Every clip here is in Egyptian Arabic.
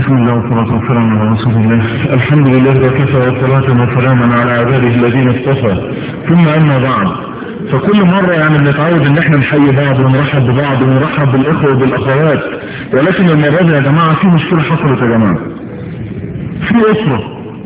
بسم الله والصلاة والسلام على رسول الله الحمد لله وكفى والصلاة وسلاما على عباده الذين اصطفى ثم أما بعد فكل مرة يعني بنتعود ان احنا نحيي بعض ونرحب ببعض ونرحب بالاخوة وبالاخوات ولكن المرة دي يا جماعة في مشكلة حصلت يا جماعة في اسرة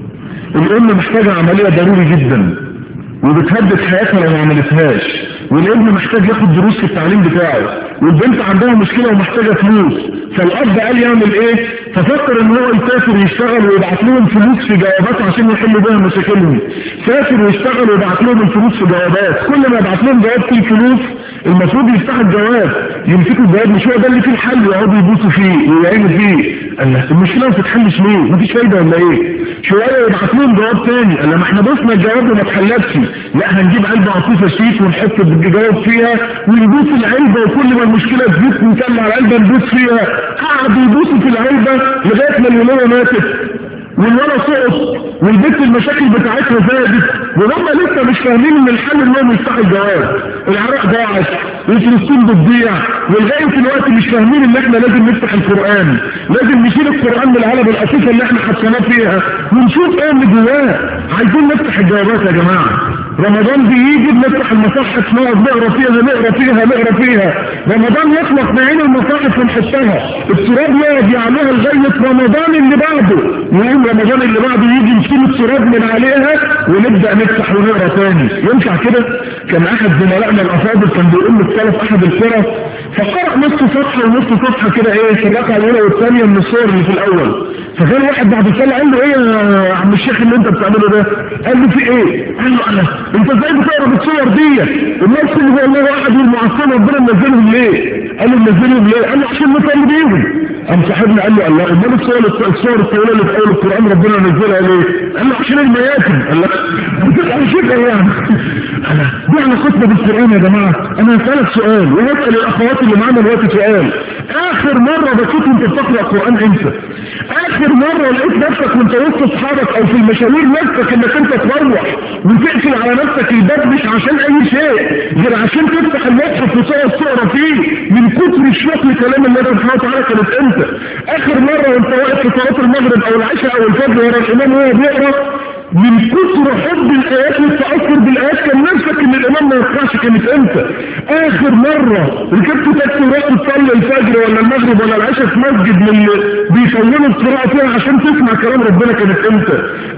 الام محتاجة عملية ضروري جدا وبتهدد حياتها لو ما عملتهاش والابن محتاج ياخد دروس في التعليم بتاعه والبنت عندها مشكلة ومحتاجة فلوس فالاب قال يعمل ايه ففكر ان هو يسافر يشتغل ويبعت لهم فلوس في جوابات عشان يحلوا بيها مشاكلهم سافر ويشتغل ويبعت لهم الفلوس في جوابات كل ما يبعت لهم جواب فيه فلوس المفروض يفتحوا الجواب يمسكوا الجواب مش هو ده اللي فيه الحل يقعدوا يبوسوا فيه ويعينوا فيه قال له المشكله ما تتحلش ليه مفيش فايده ولا ايه شويه يبعت لهم جواب تاني قال له ما احنا بصنا الجواب وما اتحلتش لا هنجيب علبه عصيفه شيك ونحط الجواب فيها ونبوس العلبه وكل ما المشكله تزيد نطلع العلبه نبوس فيها قعدوا يبوسوا في العلبه لغايه ما الوليه ماتت والولا سقط والبنت المشاكل بتاعتها زادت وهم لسه مش فاهمين ان الحل انهم يفتحوا الجواب العراق ضاعت وفلسطين بتضيع ولغايه دلوقتي مش فاهمين ان احنا لازم نفتح القران لازم نشيل القران من العلب الاساسه اللي احنا حطيناه فيها ونشوف ايه اللي جواه عايزين نفتح الجوابات يا جماعه رمضان بيجي بنفتح المصاحف نقعد نقرا فيها نقرا فيها نقرا فيها رمضان يخلص نعين المصاحف ونحطها التراب يقعد يعملها لغايه رمضان اللي بعده يقوم رمضان اللي بعده يجي نشيل التراب من عليها ونبدا نفتح ونقرا تاني ينفع كده كان احد زملائنا الافاضل كان بيقول للسلف احد القرى فقرأ نص صفحه ونص صفحه كده ايه في الركعه الاولى والثانيه من الصور اللي في الاول فقال واحد بعد الصلاه قال له ايه يا عم الشيخ اللي انت بتعمله ده قال له في ايه قال له انا انت ازاي بتقرا بالصور دي الناس اللي هو الله واحد والمعصمه ربنا منزلهم ليه قال له منزلهم ليه قال له عشان نصلي بيهم قام صاحبنا قال له الله امال الصور الصور الطويله اللي في اول القران ربنا نزلها ليه قال له عشان المياتم قال له بتسال شكرا يعني انا دي علاقتنا بالقران يا جماعه انا هسالك سؤال وهسال الاخوات اللي معانا دلوقتي سؤال اخر مره بكيت وانت بتقرا قران امتى اخر مره لقيت نفسك وانت وسط اصحابك او في المشاوير نفسك انك انت تروح وتقفل على نفسك الباب مش عشان اي شيء غير عشان تفتح المصحف وتقعد تقرا فيه من كتر الشوق لكلام الله سبحانه وتعالى كانت امتى اخر مره وانت واقف في صلاه المغرب او العشاء او الفجر ورا الامام وهو بيقرا من كتر حب الايات والتاثر بالايات كان نفسك ان الامام ما يقراش كانت امتى اخر مره ركبت تاكسي ورحت تصلي الفجر ولا المغرب ولا العشاء في مسجد من اللي بيطولوا القراءه فيها عشان تسمع كلام ربنا كانت امتى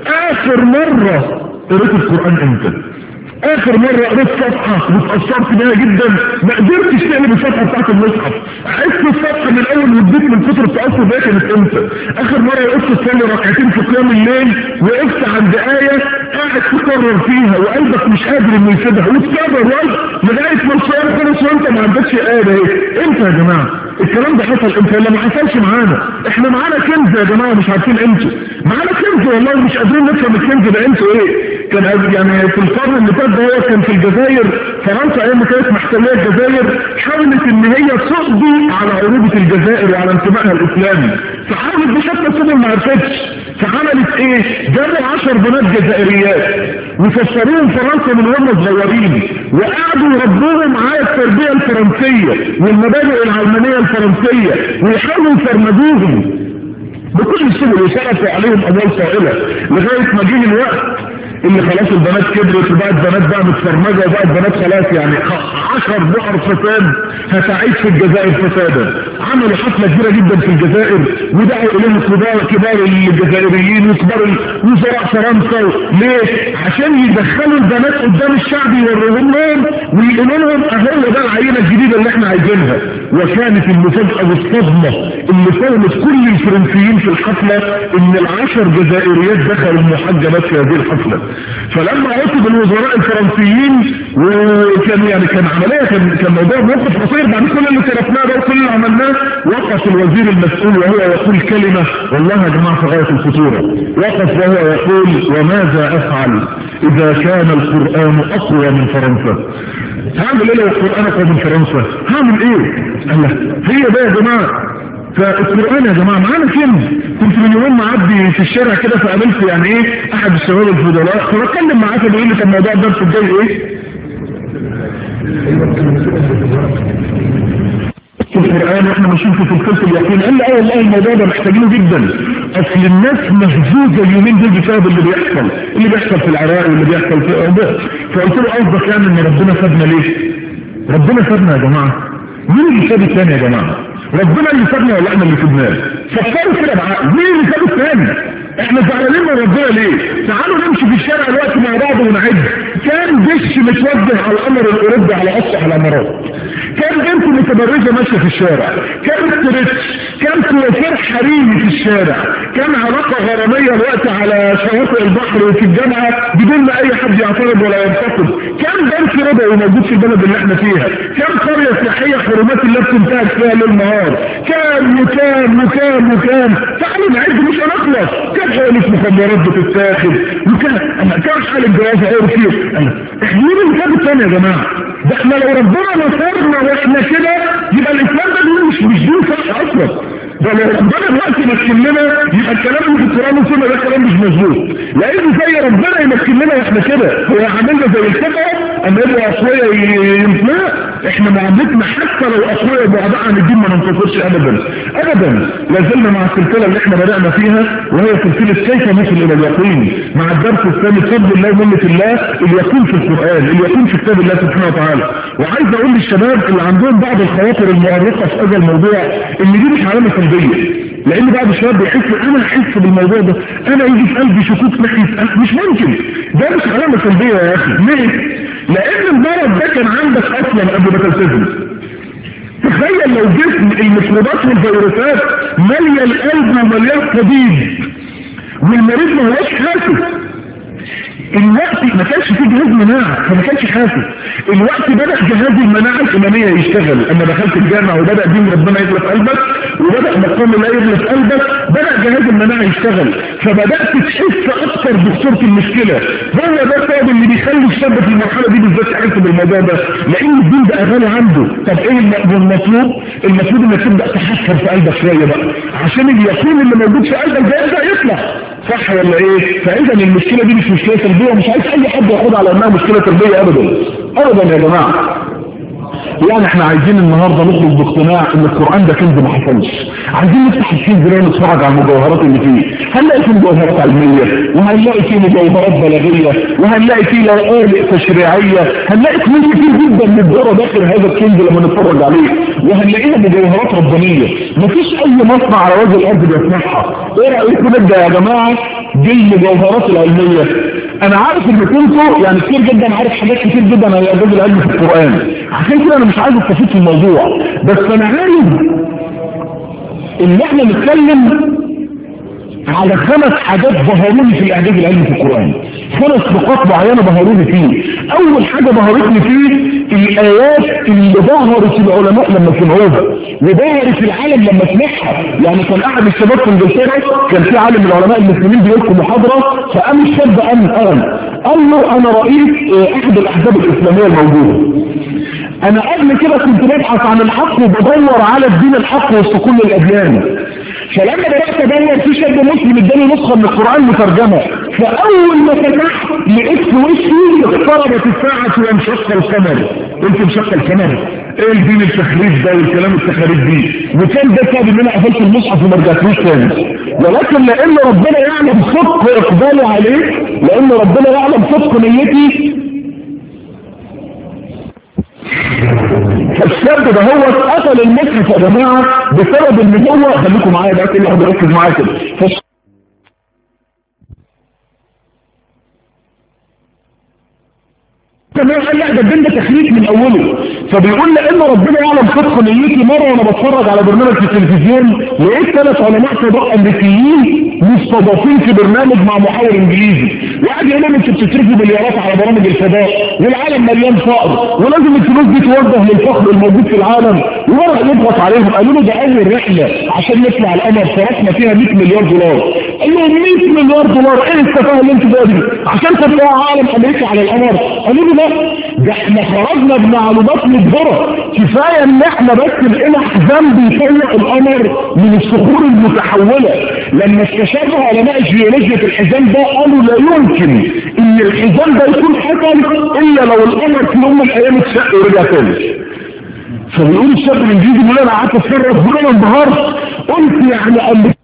اخر مره قريت القران امتى اخر مرة قريت صفحة واتأثرت بيها جدا ما قدرتش تقلب الصفحة بتاعت المصحف عشت الصفحة من الاول واديت من كتر التأثر بيها كانت امتى اخر مرة وقفت تصلي ركعتين في قيام الليل وقفت عند آية قاعد تكرر فيها وقلبك مش قادر انه يسيبها وتكرر وقلب لغاية ما الصيام خلص وانت ما عندكش آية ايه امتى يا جماعة الكلام ده حصل امتى ولا ما حصلش معانا احنا معانا كنز يا جماعة مش عارفين امتى معانا كنز والله مش قادرين نفهم الكنز ده امتى ايه كان يعني في القرن اللي فات ده كان في الجزائر فرنسا ايام ما كانت محتليه الجزائر حاولت ان هي تقضي على عروبه الجزائر وعلى انتمائها الاسلامي فحاولت بشكل السبل ما عرفتش فعملت ايه جابوا 10 بنات جزائريات وفسروهم فرنسا من وهم صغيرين وقعدوا يربوهم على التربيه الفرنسيه والمبادئ العلمانيه الفرنسيه ويحاولوا يفرمدوهم بكل السبل وصرفوا عليهم اموال طائله لغايه ما جه الوقت اللي خلاص البنات كبرت وبقت بنات بقى متفرمجه وبقت بنات خلاص يعني عشر بؤر فساد هتعيش في الجزائر فسادا عملوا حفله كبيره جدا في الجزائر ودعوا اليهم كبار كبار الجزائريين وكبار وزراء فرنسا ليه؟ عشان يدخلوا البنات قدام الشعب يوروهم لهم ويقولوا لهم اهو ده العينه الجديده اللي احنا عايزينها وكانت المفاجاه والصدمه اللي فوت كل الفرنسيين في الحفله ان العشر جزائريات دخلوا المحجبات في هذه الحفله فلما عصب الوزراء الفرنسيين وكان يعني كان عمليه كان كان موضوع موقف قصير بعد كل اللي صرفناه ده وكل اللي عملناه وقف الوزير المسؤول وهو يقول كلمه والله يا جماعه في غايه الخطوره وقف وهو يقول وماذا افعل اذا كان القران اقوى من فرنسا هعمل ايه لو القران اقوى من فرنسا هعمل ايه الله هي ده يا جماعه فالقرآن يا جماعة معانا كلمة كنت من يومين معدي في الشارع كده فقابلت يعني ايه احد الشباب الفضلاء فبتكلم معاه فبيقول لي كان موضوع الدرس الجاي ايه في القرآن واحنا ماشيين في سلسلة اليقين قال لي اه والله الموضوع ده محتاجينه جدا اصل الناس مهزوزة اليومين دول بسبب اللي بيحصل اللي بيحصل في العراق واللي بيحصل في أوروبا فقلت له قصدك يعني ان ربنا سابنا ليه؟ ربنا سابنا يا جماعة مين اللي ساب الثاني يا جماعة؟ ربنا اللي سابنا ولا احنا اللي سبناه؟ فكروا كده معاه مين اللي ساب الثاني؟ احنا زعلانين من ربنا ليه؟ تعالوا نمشي في الشارع دلوقتي مع بعض ونعد كام دش متوجه على القمر الاوروبي على اسطح الامارات كام بنت متبرجه ماشيه في الشارع كام استرتش كام كوافير حريمي في الشارع كام علاقه غراميه دلوقتي على شواطئ البحر وفي الجامعه بدون ما اي حد يعترض ولا ينتقد كام بنك ربوي موجود في البلد اللي احنا فيها كام قريه سياحيه حرمات الله بتنتهك فيها ليل نهار كام وكام وكام وكام تعالوا نعد مش هنخلص كم حالة مخدرات بتتاخد وكم كم حالة جواز عرفي احنا مين اللي كان الثاني يا جماعة ده احنا لو ربنا نصرنا واحنا كده يبقى الاسلام ده مش مش دين صح اصلا ده لو ربنا دلوقتي يمكن لنا يبقى الكلام اللي في القران والسنه ده كلام مش مظبوط لان زي ربنا يمكن لنا واحنا كده هو عاملنا زي الكفه اما يبقوا اقوياء ينفع احنا معاملتنا حتى لو اقوياء بعضاء عن الدين ما ننتصرش ابدا ابدا لازلنا مع السلسله اللي احنا بدانا فيها وهي سلسله كيف نصل الى اليقين مع الدرس الثاني بفضل الله ومنه الله اليقين في القران اليقين في كتاب الله سبحانه وتعالى وعايز اقول للشباب اللي عندهم بعض الخواطر المؤرقه في هذا الموضوع ان دي مش علامه سلبيه لان بعض الشباب بيحسوا انا احس بالموضوع ده انا يجي في قلبي شكوك ناحيه أنا مش ممكن ده مش علامه سلبيه يا اخي ليه؟ لان المرض ده كان عندك اصلا قبل ما تلتزم تخيل لو جسم الميكروبات والفيروسات ماليه القلب ومليان قضيب والمريض ما هوش حاسس الوقت ما كانش فيه جهاز مناعة فما كانش حاسس الوقت بدأ جهاز المناعة الإمامية يشتغل أما دخلت الجامعة وبدأ دين ربنا يغلى في قلبك وبدأ مقام الله يغلى في قلبك بدأ جهاز المناعة يشتغل فبدأت تحس أكتر بخطورة المشكلة هو ده السبب اللي بيخلي الشاب في المرحلة دي بالذات يحس بالموضوع ده لأن الدين بقى غالي عنده طب إيه المطلوب؟ المفروض إنك تبدأ تحفر في قلبك شوية بقى عشان اليقين اللي موجود في قلبك ده يبدأ يطلع صح ولا ايه فاذا المشكلة دي مش مشكلة سلبية ومش عايز اي حد ياخدها على انها مشكلة سلبية ابدا ابدا يا جماعة يعني احنا عايزين النهاردة نخرج باقتناع ان القرآن ده كنز ما حصلش عايزين نفتح الكنز ده ونتفرج على المجوهرات اللي فيه هنلاقي فيه مجوهرات علمية وهنلاقي فيه مجوهرات بلاغية وهنلاقي فيه لوائل تشريعية هنلاقي كنز كتير جدا من الدورة داخل هذا الكنز لما نتفرج عليه وهنلاقيها مجوهرات ربانية مفيش اي مصنع على وجه الارض بيصنعها ايه رأيكم نبدأ يا جماعة بالمجوهرات العلمية انا عارف ان كنتوا يعني كتير جدا عارف حاجات كتير جدا عن الاعجاز العلمي في القرآن عشان كده انا مش عايز استفيد في الموضوع بس انا عايز ان احنا نتكلم على خمس حاجات ظهروني في الاعجاز العلمي في القرآن خمس نقاط معينة ظهروني فيه اول حاجة ظهرتني فيه الايات اللي ظهرت العلماء لما سمعوها وظهرت العالم لما سمعها يعني كان احد الشباب في انجلترا كان في عالم من العلماء المسلمين بيلقوا محاضرة فقام الشاب قام قال قال له انا رئيس احد الاحزاب الاسلامية الموجودة انا قبل كده كنت ببحث عن الحق وبدور على الدين الحق وسط كل الاديان فلما بدأت ادور في شاب مسلم اداني نسخة من القرآن مترجمة فاول ما فتحت لقيت في وشي اقتربت الساعة وانشق القمر قلت انشق القمر ايه الدين التخريج ده والكلام التخريج دي وكان ده سبب ان انا قفلت المصحف وما رجعتلوش تاني ولكن لان ربنا يعلم صدق اقبالي عليه لان ربنا يعلم صدق نيتي الشاب ده هو قتل المصحف يا جماعه بسبب ان هو خليكم معايا بقى كل واحد يركز معايا كده كمان قال لا ده الدين ده تخليق من اوله فبيقول لان ربنا يعلم صدق نيتي مره وانا بتفرج على برنامج في التلفزيون لقيت ثلاث علماء فضاء امريكيين مستضافين في برنامج مع محاور انجليزي وقعد يقول لهم انتوا بتصرفوا مليارات على برامج الفضاء والعالم مليان فقر ولازم الفلوس دي توجه للفقر الموجود في العالم وورق يضغط عليهم قالوا له ده اول رحله عشان نطلع القمر صرفنا فيها 100 مليار دولار قال لهم 100 مليار دولار ايه السفاهه اللي انتوا بقى دي عشان تطلعوا عالم امريكا على القمر قالوا له لا ده احنا خرجنا بمعلومات مبهرة كفاية ان احنا بس لقينا حزام بيطلع القمر من الصخور المتحولة لما استشافوا علماء الجيولوجيا في الحزام ده قالوا لا يمكن ان الحزام ده يكون حصل الا لو القمر في يوم من الايام اتشق ورجع تاني فبيقول الشاب الانجليزي ان انا قعدت اتفرج بقول انا انبهرت قلت يعني قال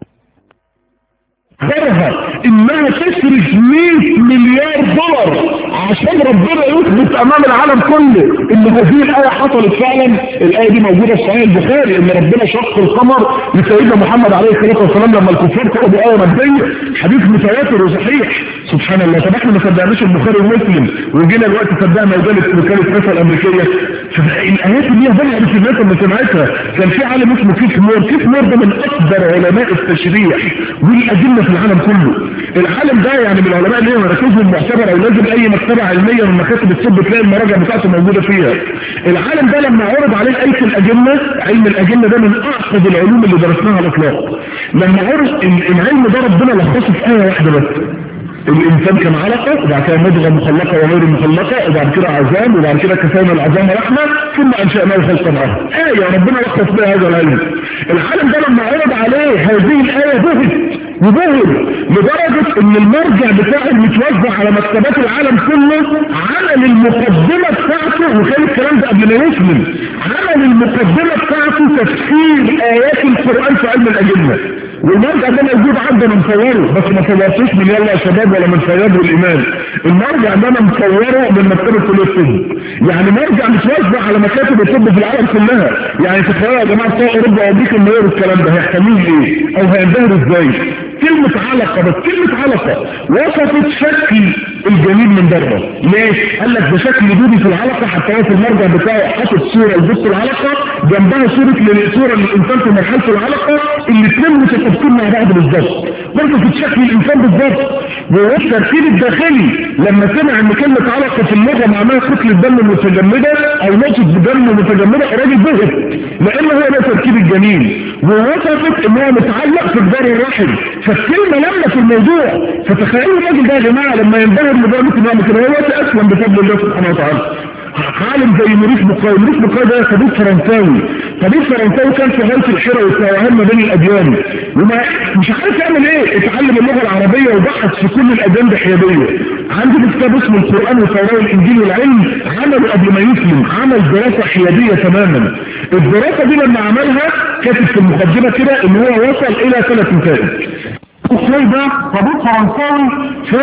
غيرها انها تصرف 100 مليار دولار عشان ربنا يثبت امام العالم كله ان هذه الايه حصلت فعلا الايه دي موجوده في صحيح البخاري ان ربنا شق القمر لسيدنا محمد عليه الصلاه والسلام لما الكفار كتبوا ايه ماديه حديث متواتر وصحيح سبحان الله طب احنا ما صدقناش البخاري ومسلم وجينا الوقت صدقنا وجاله وكاله ناسا الامريكيه فالايات اللي هي ظهرت في الناس اللي سمعتها كان في عالم اسمه كيف مور كيف مور ده من اكبر علماء التشريع والادله في العالم كله العالم ده يعني من العلماء اللي هي مراكزهم معتبره ولازم اي مكتبه علميه من مكاتب الطب تلاقي المراجع بتاعته موجوده فيها العالم ده لما عرض عليه ايه الاجنه علم الاجنه ده من اعقد العلوم اللي درسناها على الاطلاق لما عرض العلم ده ربنا لخصه في ايه واحده بس الانسان كان علقه وبعد كده مضغه مخلقه وغير مخلقه وبعد كده عظام وبعد كده كسانا العظام رحمه ثم انشاناه خلقا اخر ايه ربنا لخص بها هذا العلم العالم ده لما عرض عليه هذه الايه بهت وبهر لدرجة ان المرجع بتاعه متوزع على مكتبات العالم كله عمل المقدمة بتاعته وكان الكلام ده قبل ما يسلم عمل المقدمة بتاعته تفسير ايات القرآن في علم الاجنة والمرجع ده موجود عندنا مصوره بس ما صورتوش من يلا يا شباب ولا من فياض والايمان المرجع ده انا مصوره من مكتبه كليه الطب يعني مرجع متوزع على مكاتب الطب في العالم كلها يعني تخيلوا يا جماعه بتوع اوروبا وامريكا لما يقروا الكلام ده هيحتملوه ايه او هينبهروا ازاي كلمة علقة بس كلمة علقة وصفت شكل الجنين من بره ليه؟ قال لك ده شكل دودي في العلقة حتى هو في المرجع بتاعه حاطط صورة لبص العلقة جنبها صورة صورة للإنسان في مرحلة العلقة الاثنين متفقين مع بعض بالظبط وصفت شكل الإنسان بالظبط وهو التركيب الداخلي لما سمع ان كلمة علقة في اللغة معناها كتلة دم متجمدة او نقطة دم متجمدة الراجل بهت لان هو ده تركيب الجنين ووصفت ان هو متعلق في جدار الرحم فالكلمة لما في الموضوع فتخيلوا الراجل ده يا جماعة لما ينبهر لدرجة ان هو ممكن هو اسلم بفضل الله سبحانه وتعالى عالم زي موريس بوكاي موريس بوكاي ده طبيب فرنساوي طبيب فرنساوي كان في غايه الحيره والتوهان ما بين الاديان وما مش عارف يعمل ايه اتعلم اللغه العربيه وبحث في كل الاديان بحياديه عنده كتاب اسمه القران والتوراه والانجيل والعلم عمله قبل ما يسلم عمل دراسه حياديه تماما الدراسه دي لما عملها كاتب في المقدمه كده ان هو وصل الى ثلاث نتائج الشيء ده طبيب فرنساوي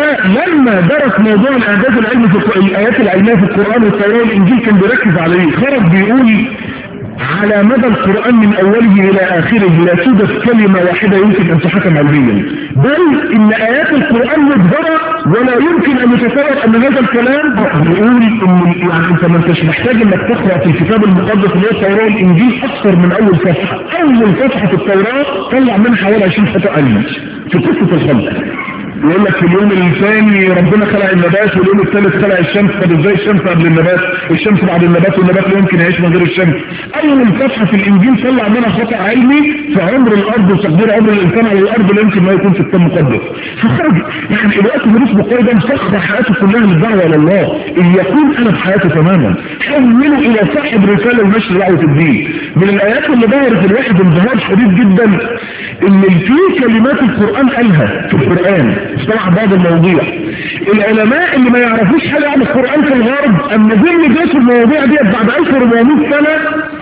فلما درس موضوع الاعجاز العلمي في الايات العلميه في القران والتوراه والانجيل كان بيركز عليه خرج بيقول على مدى القرآن من أوله إلى آخره لا توجد كلمة واحدة يمكن أن تحكم علميا بل إن آيات القرآن مجبرة ولا يمكن أن يتصور أن هذا الكلام بيقول إن يعني أنت ما أنتش محتاج إنك تقرأ في الكتاب المقدس اللي هو التوراة والإنجيل أكثر من أول صفحة أول صفحة في التوراة طلع منها حوالي 20 خطأ علمي في قصة الخلق يقول لك في اليوم الثاني ربنا خلق النبات واليوم الثالث خلق الشمس طب ازاي الشمس قبل النبات الشمس بعد النبات والنبات لا يمكن يعيش من غير الشمس اول صفحه في الانجيل طلع منها خطا علمي في عمر الارض وتقدير عمر الانسان على الارض لا يمكن ما يكون في الكتاب المقدس فخرج يعني الوقت ملوش بقايا ده مسخر حياته كلها للدعوه الى الله ان يكون انا بحياته تماما حوله الى صاحب رساله ونشر دعوه الدين من الايات اللي ظهرت الواحد انبهار شديد جدا ان في كلمات القران قالها في القران طبعا بعض المواضيع العلماء اللي ما يعرفوش حاجة عن القرآن في الغرب اما جم جيسوا المواضيع دي بعد 1400 سنة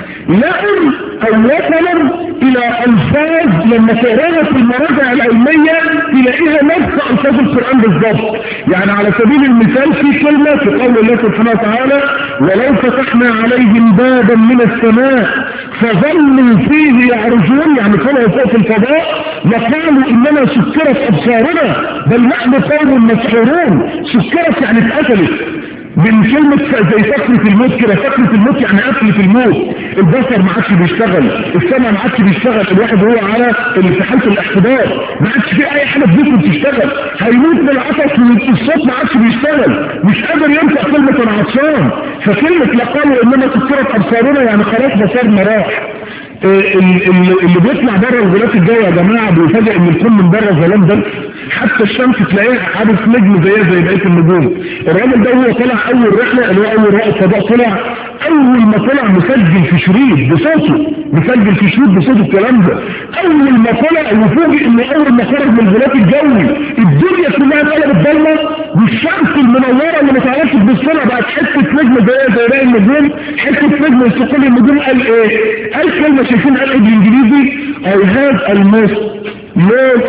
لقوا او وصلوا الى الفاظ لما تقراها في المراجع العلمية تلاقيها نفس الفاظ القرآن بالظبط يعني على سبيل المثال في كلمة في قول الله سبحانه وتعالى ولو فتحنا عليهم بابا من السماء فظلوا فيه يعرجون يعني طلعوا فوق في الفضاء لقالوا اننا سكرت ابصارنا بل نحن قوم مسحورون سكرت يعني اتقتلت من كلمة زي فكرة الموت كده فكرة الموت يعني قتلة الموت البصر ما عادش بيشتغل السمع ما عادش بيشتغل الواحد هو على في حالة الاحتضار ما عادش في اي حاجة في جسمه بتشتغل هيموت من العطش والصوت ما عادش بيشتغل مش قادر ينطق كلمة انا عطشان فكلمة لقالوا اننا كسرت ابصارنا يعني خلاص بصرنا راح اللي بيطلع بره الغلاف الجوي يا جماعه بيفاجئ ان الكون من بره ظلام ده حتى الشمس تلاقيها عارف نجم زيها زي بقيه النجوم الراجل ده هو طلع اول رحله اللي هو اول رائد فضاء طلع اول ما طلع مسجل في شريط بصوته مسجل في شريط بصوت الكلام ده اول ما طلع وفوجئ ان اول ما خرج من الغلاف الجوي الدنيا كلها اتقلبت ضلمه والشمس المنوره اللي ما تعرفش تبص لها بقت حته نجم زيها زي باقي النجوم حته نجم وسط كل النجوم قال ايه؟ قال كلمه شايفين قال ايه بالانجليزي I have almost lost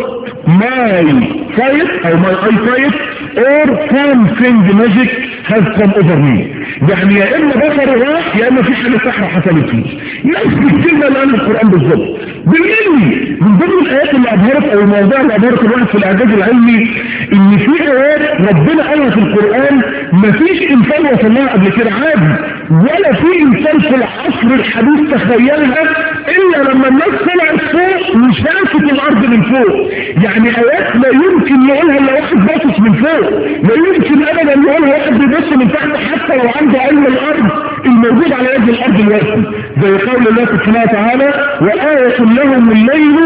my sight او my eyesight or something magic has come over me يعني يا اما بصري راح يا اما في حاجه سحره حصلت فيه نفس الكلمه اللي قالها القران بالظبط بالملي من ضمن الايات اللي ابهرت او الموضوع اللي ابهرت الواحد في الاعجاز العلمي ان في ايات ربنا قالها في القران مفيش انسان وصل لها قبل كده عادي ولا في انسان في العصر الحديث تخيلها الا لما الناس طلعت فوق وشافت الارض من فوق يعني ايات لا يمكن يقولها الا واحد باصص من فوق لا يمكن ابدا يقولها واحد بيبص من تحت حتى لو عنده علم الارض الموجود على يد الارض دلوقتي زي قول الله سبحانه وتعالى وآية لهم الليل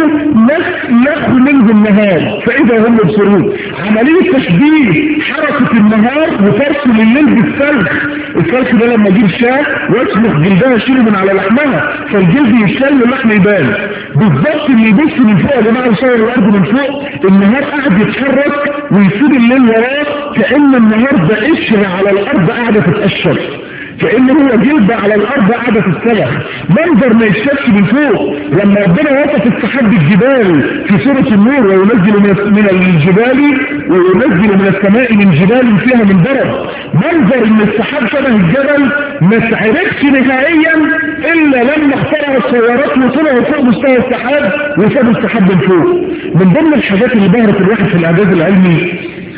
نسلخ منه النهار فإذا هم يبصرون عملية تشبيه حركة النهار وترسل الليل بالسلخ السلخ ده لما اجيب شاه واسلخ جلدها اشيله من على لحمها فالجلد يشل واللحم يبان بالظبط اللي يبص من فوق يا جماعه يصور الارض من فوق النهار قاعد يتحرك ويسيب الليل وراه كأن النهار ده قشر على الارض قاعده تتقشر كأن هو جلد على الارض قاعدة السلخ منظر ما يتشافش من فوق لما ربنا وصف السحاب بالجبال في سورة النور وينزل من من الجبال وينزل من السماء من جبال فيها من درب منظر ان السحاب شبه الجبل ما تعرفش نهائيا الا لما اخترعوا السيارات وطلعوا فوق مستوى السحاب وسابوا السحاب من فوق من ضمن الحاجات اللي بهرت الواحد في الاعجاز العلمي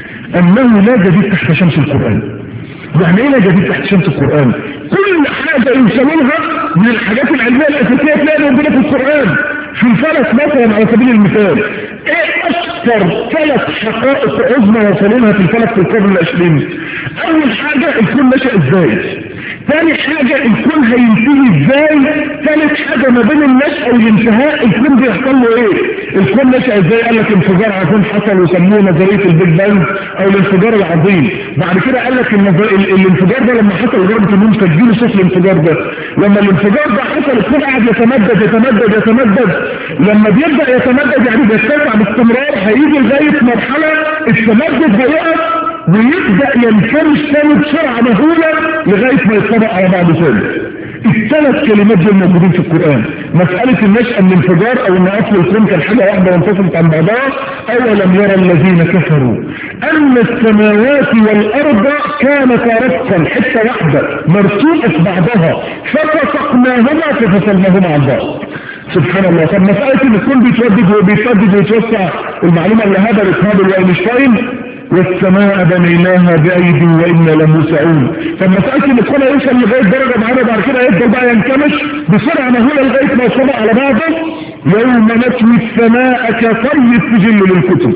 انه لا جديد تحت شمس القرآن يعني ايه لا جديد تحت شمس القرآن كل حاجة يوصلونها من الحاجات العلمية الاساسية تلاقي موجودة في القرآن في الفلك مثلا على سبيل المثال ايه اكثر ثلاث حقائق عظمى وصلونها في الفلك في القرن العشرين اول حاجة الكون نشأ ازاي ثاني حاجة الكون هينتهي ازاي ثالث حاجة ما بين النشأة والانتهاء الكون بيحصل له ايه الكون نشأ ازاي قال لك انفجار عظيم حصل وسموه نظرية البيج بانج او الانفجار العظيم بعد كده قال لك النظر... ال... الانفجار ده لما حصل لدرجة انهم سجلوا صوت الانفجار ده لما الانفجار ده حصل الكون قاعد يتمدد يتمدد يتمدد لما بيبدأ يتمدد يعني بيتسع باستمرار هيجي لغاية مرحلة التمدد هيقف ويبدأ ينكمش ثاني بسرعة مهولة لغاية ما يتطبق على بعض ثاني الثلاث كلمات دول موجودين في القرآن مسألة النشأة من انفجار او ان اصل الكون كان حاجة واحدة وانفصلت عن بعضها اولم يرى الذين كفروا ان السماوات والارض كانتا رفقا حتة واحدة مرسومة في بعضها ففتقناهما ففصلناهما عن بعض سبحان الله طب مسألة ان الكون بيتردد وبيتردد ويتوسع المعلومة اللي هبلت هابل واينشتاين والسماء بنيناها بأيدي وإنا لموسعون فالمسألة ان الكون يوصل لغاية درجة معينة بعد كده يفضل بقى ينكمش بسرعة مهولة لغاية ما يصبح على بعضه يوم نتوي السماء كطي السجل للكتب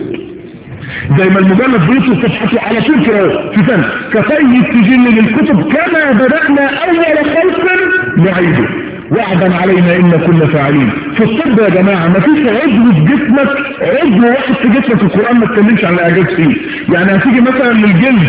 زي ما المجلد بيوصل صفحته على طول كده في سنة كطي السجل للكتب كما بدأنا أول خلق نعيده وعدا علينا إن كنا فاعلين في الطب يا جماعة ما فيش عضو في جسمك عضو واحد في جسمك في القرآن ما تكلمش عن الإعجاز فيه يعني هتيجي مثلا للجلد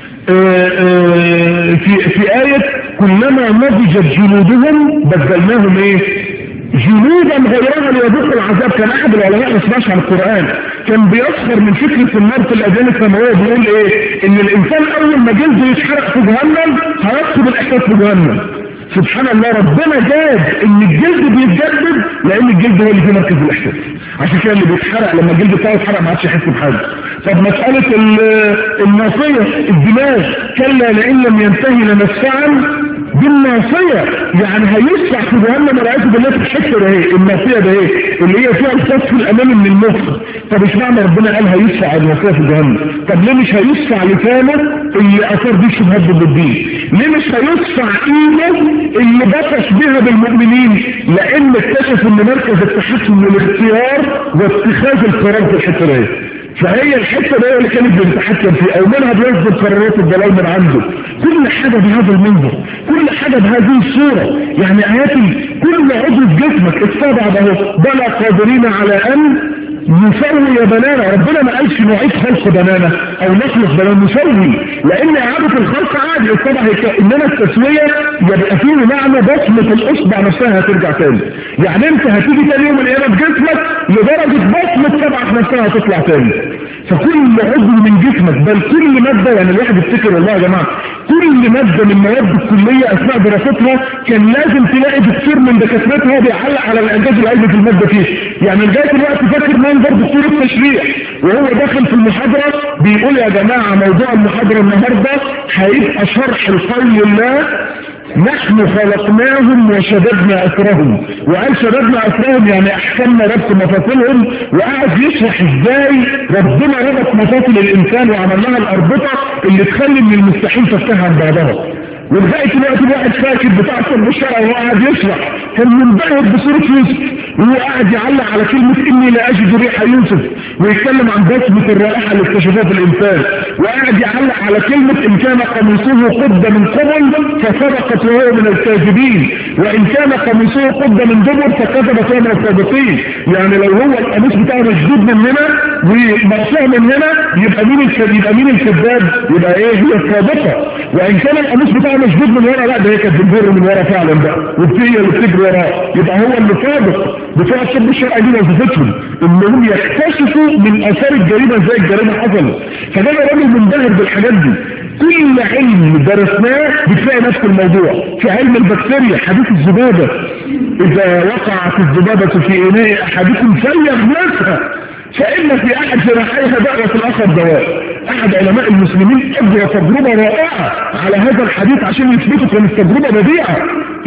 آآ آآ في في آية كلما نضجت جلودهم بدلناهم ايه جنودا غيرها ليذوقوا العذاب كان احد العلماء ما سمعش عن القرآن كان بيسخر من فكرة النار في الاذان السماوية بيقول ايه ان الانسان اول ما جلده يتحرق في جهنم هيكتب الاحساس في جهنم سبحان الله ربنا جاب ان الجلد بيتجدد لان الجلد هو اللي فيه مركز الاحساس عشان كده اللي بيتحرق لما الجلد بتاعه يتحرق ما عادش يحس بحاجه طب مساله الناصيه الدماغ كلا لئن لم ينتهي لنسفعا بالناصيه يعني هيسفع في جهنم والعياذ بالله في الحته ده ايه الناصيه ده ايه اللي هي فيها الصف الامامي من المخ طب ايش معنى ربنا قال هيسفع الناصيه في جهنم طب ليه مش هيسفع لسانه اللي اثار بيه شبهات ضد الدين ليه مش هيسفع ايده اللي بطش بها بالمؤمنين لان اكتشف ان مركز التحكم والاختيار واتخاذ القرار في الحته دي فهي الحته دي اللي كانت بتتحكم فيه او منها بيصدر قرارات الدلال من عنده كل حاجه بهذا المنظر كل حاجه بهذه الصوره يعني ايات كل عضو في جسمك استبعد اهو بلى قادرين على ان نسوي يا بنانا ربنا ما قالش نعيد خلق بنانا او نخلق بنانا نسوي لان اعادة الخلق عادي اتضح انما التسوية يبقى فيه معنى بصمة الاصبع نفسها هترجع تاني يعني انت هتيجي تاني يوم القيامة بجسمك لدرجة بصمة سبعة نفسها هتطلع تاني فكل عضو من جسمك بل كل مادة يعني الواحد يفتكر والله يا جماعة كل مادة من مواد الكلية اثناء دراستها كان لازم تلاقي دكتور من دكاترتها بيعلق على الاعجاز العلمي في المادة فيه يعني لغاية الوقت فاكر منظر دكتور التشريح وهو داخل في المحاضرة بيقول يا جماعة موضوع المحاضرة النهاردة هيبقى شرح لقول الله نحن خلقناهم وشددنا أسرهم وقال شددنا أسرهم يعني أحكمنا ربط مفاصلهم وقعد يشرح ازاي ربنا ربط مفاصل الإنسان وعمل لها الأربطة اللي تخلي من المستحيل تفتح عن بعضها ولغاية الوقت الواحد فاكر بتاع الطب الشرعي وهو قاعد يشرح كان منبهر بصورة يوسف وهو قاعد يعلق على كلمة إني لا أجد ريح يوسف ويتكلم عن بصمة الرائحة اللي اكتشفوها في الإنسان وقاعد يعلق على كلمة إن كان قميصه قد من قبل فسبقت وهو من الكاذبين وإن كان قميصه قد من دبر فكذبت وهو من الصادقين يعني لو هو القميص بتاعه مشدود من هنا ومقصوع من هنا يبقى مين الكذاب يبقى مين الكذاب يبقى ايه هي الصادقة وإن كان القميص بتاعه مشدود من ورا لا ده هي كانت بتجر من ورا فعلا بقى وهي اللي بتجري وراه يبقى هو اللي صادق بتوع الطب الشرعي دي وظيفتهم انهم يكتشفوا من اثار الجريمه ازاي الجريمه حصلت فده راجل منبهر بالحاجات دي كل علم درسناه بتلاقي نفس الموضوع في علم البكتيريا حديث الذبابه اذا وقعت الذبابه في اناء احدكم فليغمسها فإن في أحد جراحيها دعوة الآخر دواء أحد علماء المسلمين أجرى تجربة رائعة على هذا الحديث عشان يثبتوا كانت تجربة بديعة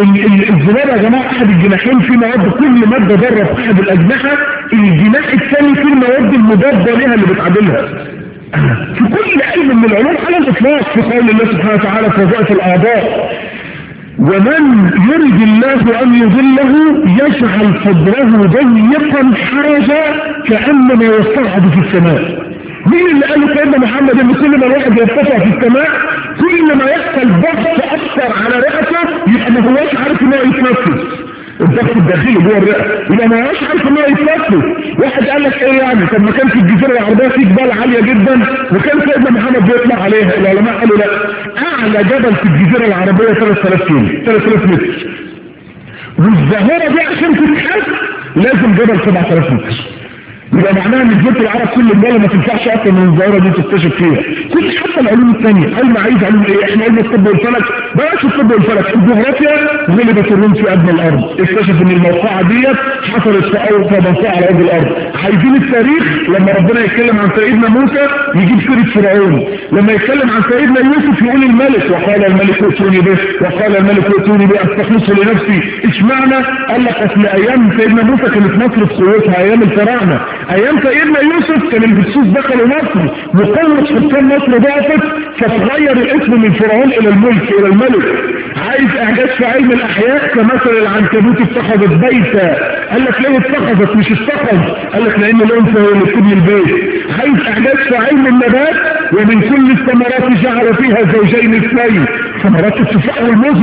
الزبالة يا جماعة أحد الجناحين في مواد كل مادة ذرة في أحد الأجنحة الجناح الثاني في المواد المضادة لها اللي بتعادلها في كل علم من العلوم على الإطلاق في قول الله سبحانه وتعالى في وظائف الأعضاء ومن يرد الله أن يضله يجعل صدره ضيقا حرجا كأنما يصعد في السماء مين اللي قال سيدنا محمد ان كل ما الواحد يرتفع في السماء كل ما يحصل ضغط اكثر على رئته يبقى ما هواش عارف ان هو يتنفس الضغط الداخلي جوه الرئه يبقى ما هواش عارف ان هو يتنفس واحد قال لك ايه يعني طب ما كان في الجزيره العربيه في جبال عاليه جدا وكان سيدنا محمد بيطلع عليها العلماء قالوا لا اعلى جبل في الجزيره العربيه 3000 كيلو 3000 متر والظاهره دي عشان تتحس لازم جبل 7000 متر يبقى معناها ان جزيره العرب كل الدول ما تنفعش اكتر من الظاهره دي تكتشف فيها كل حتى العلوم الثانيه علم عايز علوم ايه احنا قلنا الطب والفلك بلاش الطب والفلك الجغرافيا غلبت الروم في ادنى الارض اكتشف ان الموقعه ديت حصلت في اول منطقه على ارض الارض عايزين التاريخ لما ربنا يتكلم عن سيدنا موسى يجيب سيره فرعون لما يتكلم عن سيدنا يوسف يقول الملك وقال الملك ائتوني به وقال الملك ائتوني به استخلصه لنفسي اشمعنى قال لك اصل ايام سيدنا موسى كانت مصر في قوتها ايام الفراعنه ايام سيدنا يوسف كان الهكسوس دخلوا مصر وقوة حكام مصر ضعفت فتغير الاسم من فرعون الى الملك الى الملك عايز اعجاز في علم الاحياء كمثل العنكبوت اتخذت بيتا قال لك ليه اتخذت مش اتخذ قال لك لان الانثى هي اللي بتبني البيت عايز اعجاز في علم النبات ومن كل الثمرات جعل فيها زوجين اثنين ثمرات التفاح والموز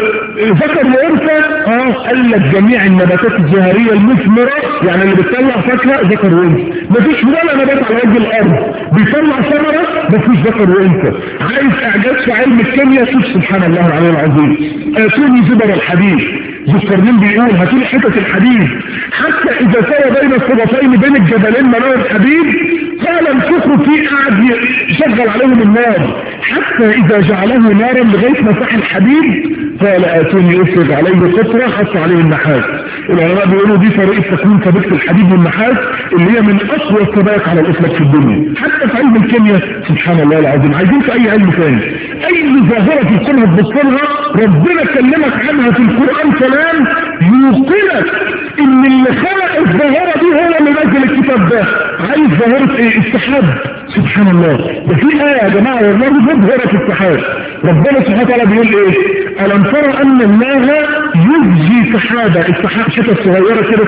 والذكر وانثى اه قال لك جميع النباتات الزهريه المثمره يعني اللي بتطلع فاكهه ذكر وانثى مفيش ولا نبات على وجه الارض بيطلع ثمره مفيش ذكر وانثى عايز اعجاز في علم الكيمياء شوف سبحان الله العلي العظيم اتوني زبر الحديد ذكرنين بيقول هاتولي حتة الحديد حتى اذا سوى بين الصدفين بين الجبلين منار الحديد قال انفخوا فيه قعد يشغل عليهم النار حتى اذا جعله نارا لغايه مساح الحديد قال اتوني افرغ عليه قطره حط عليه النحاس العلماء بيقولوا دي طريقه تكوين سبيكه الحديد والنحاس اللي هي من اقوى السبائك على الاطلاق في الدنيا حتى في علم الكيمياء سبحان الله العظيم عايزين في اي علم ثاني اي ظاهره في الكون هتبصلها ربنا كلمك عنها في القران كلام يوقنك ان اللي خلق الظاهره دي هو اللي نزل الكتاب ده عايز ظاهره ايه السحاب سبحان الله ده في ايه يا جماعه والله مظهره السحاب ربنا سبحانه وتعالى بيقول ايه الم ترى ان الله يجزي سحابه السحاب شتى صغيره كده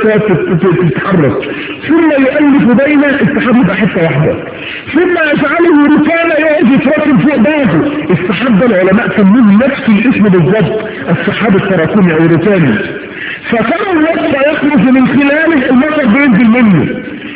تتحرك ثم يؤلف بين السحاب يبقى حته واحده ثم يجعله ركانا يقعد يتراكم فوق بعضه السحاب ده العلماء سموه نفس الاسم بالظبط السحاب التراكمي او الركاني فترى الوصف يخرج من خلاله المطر بينزل منه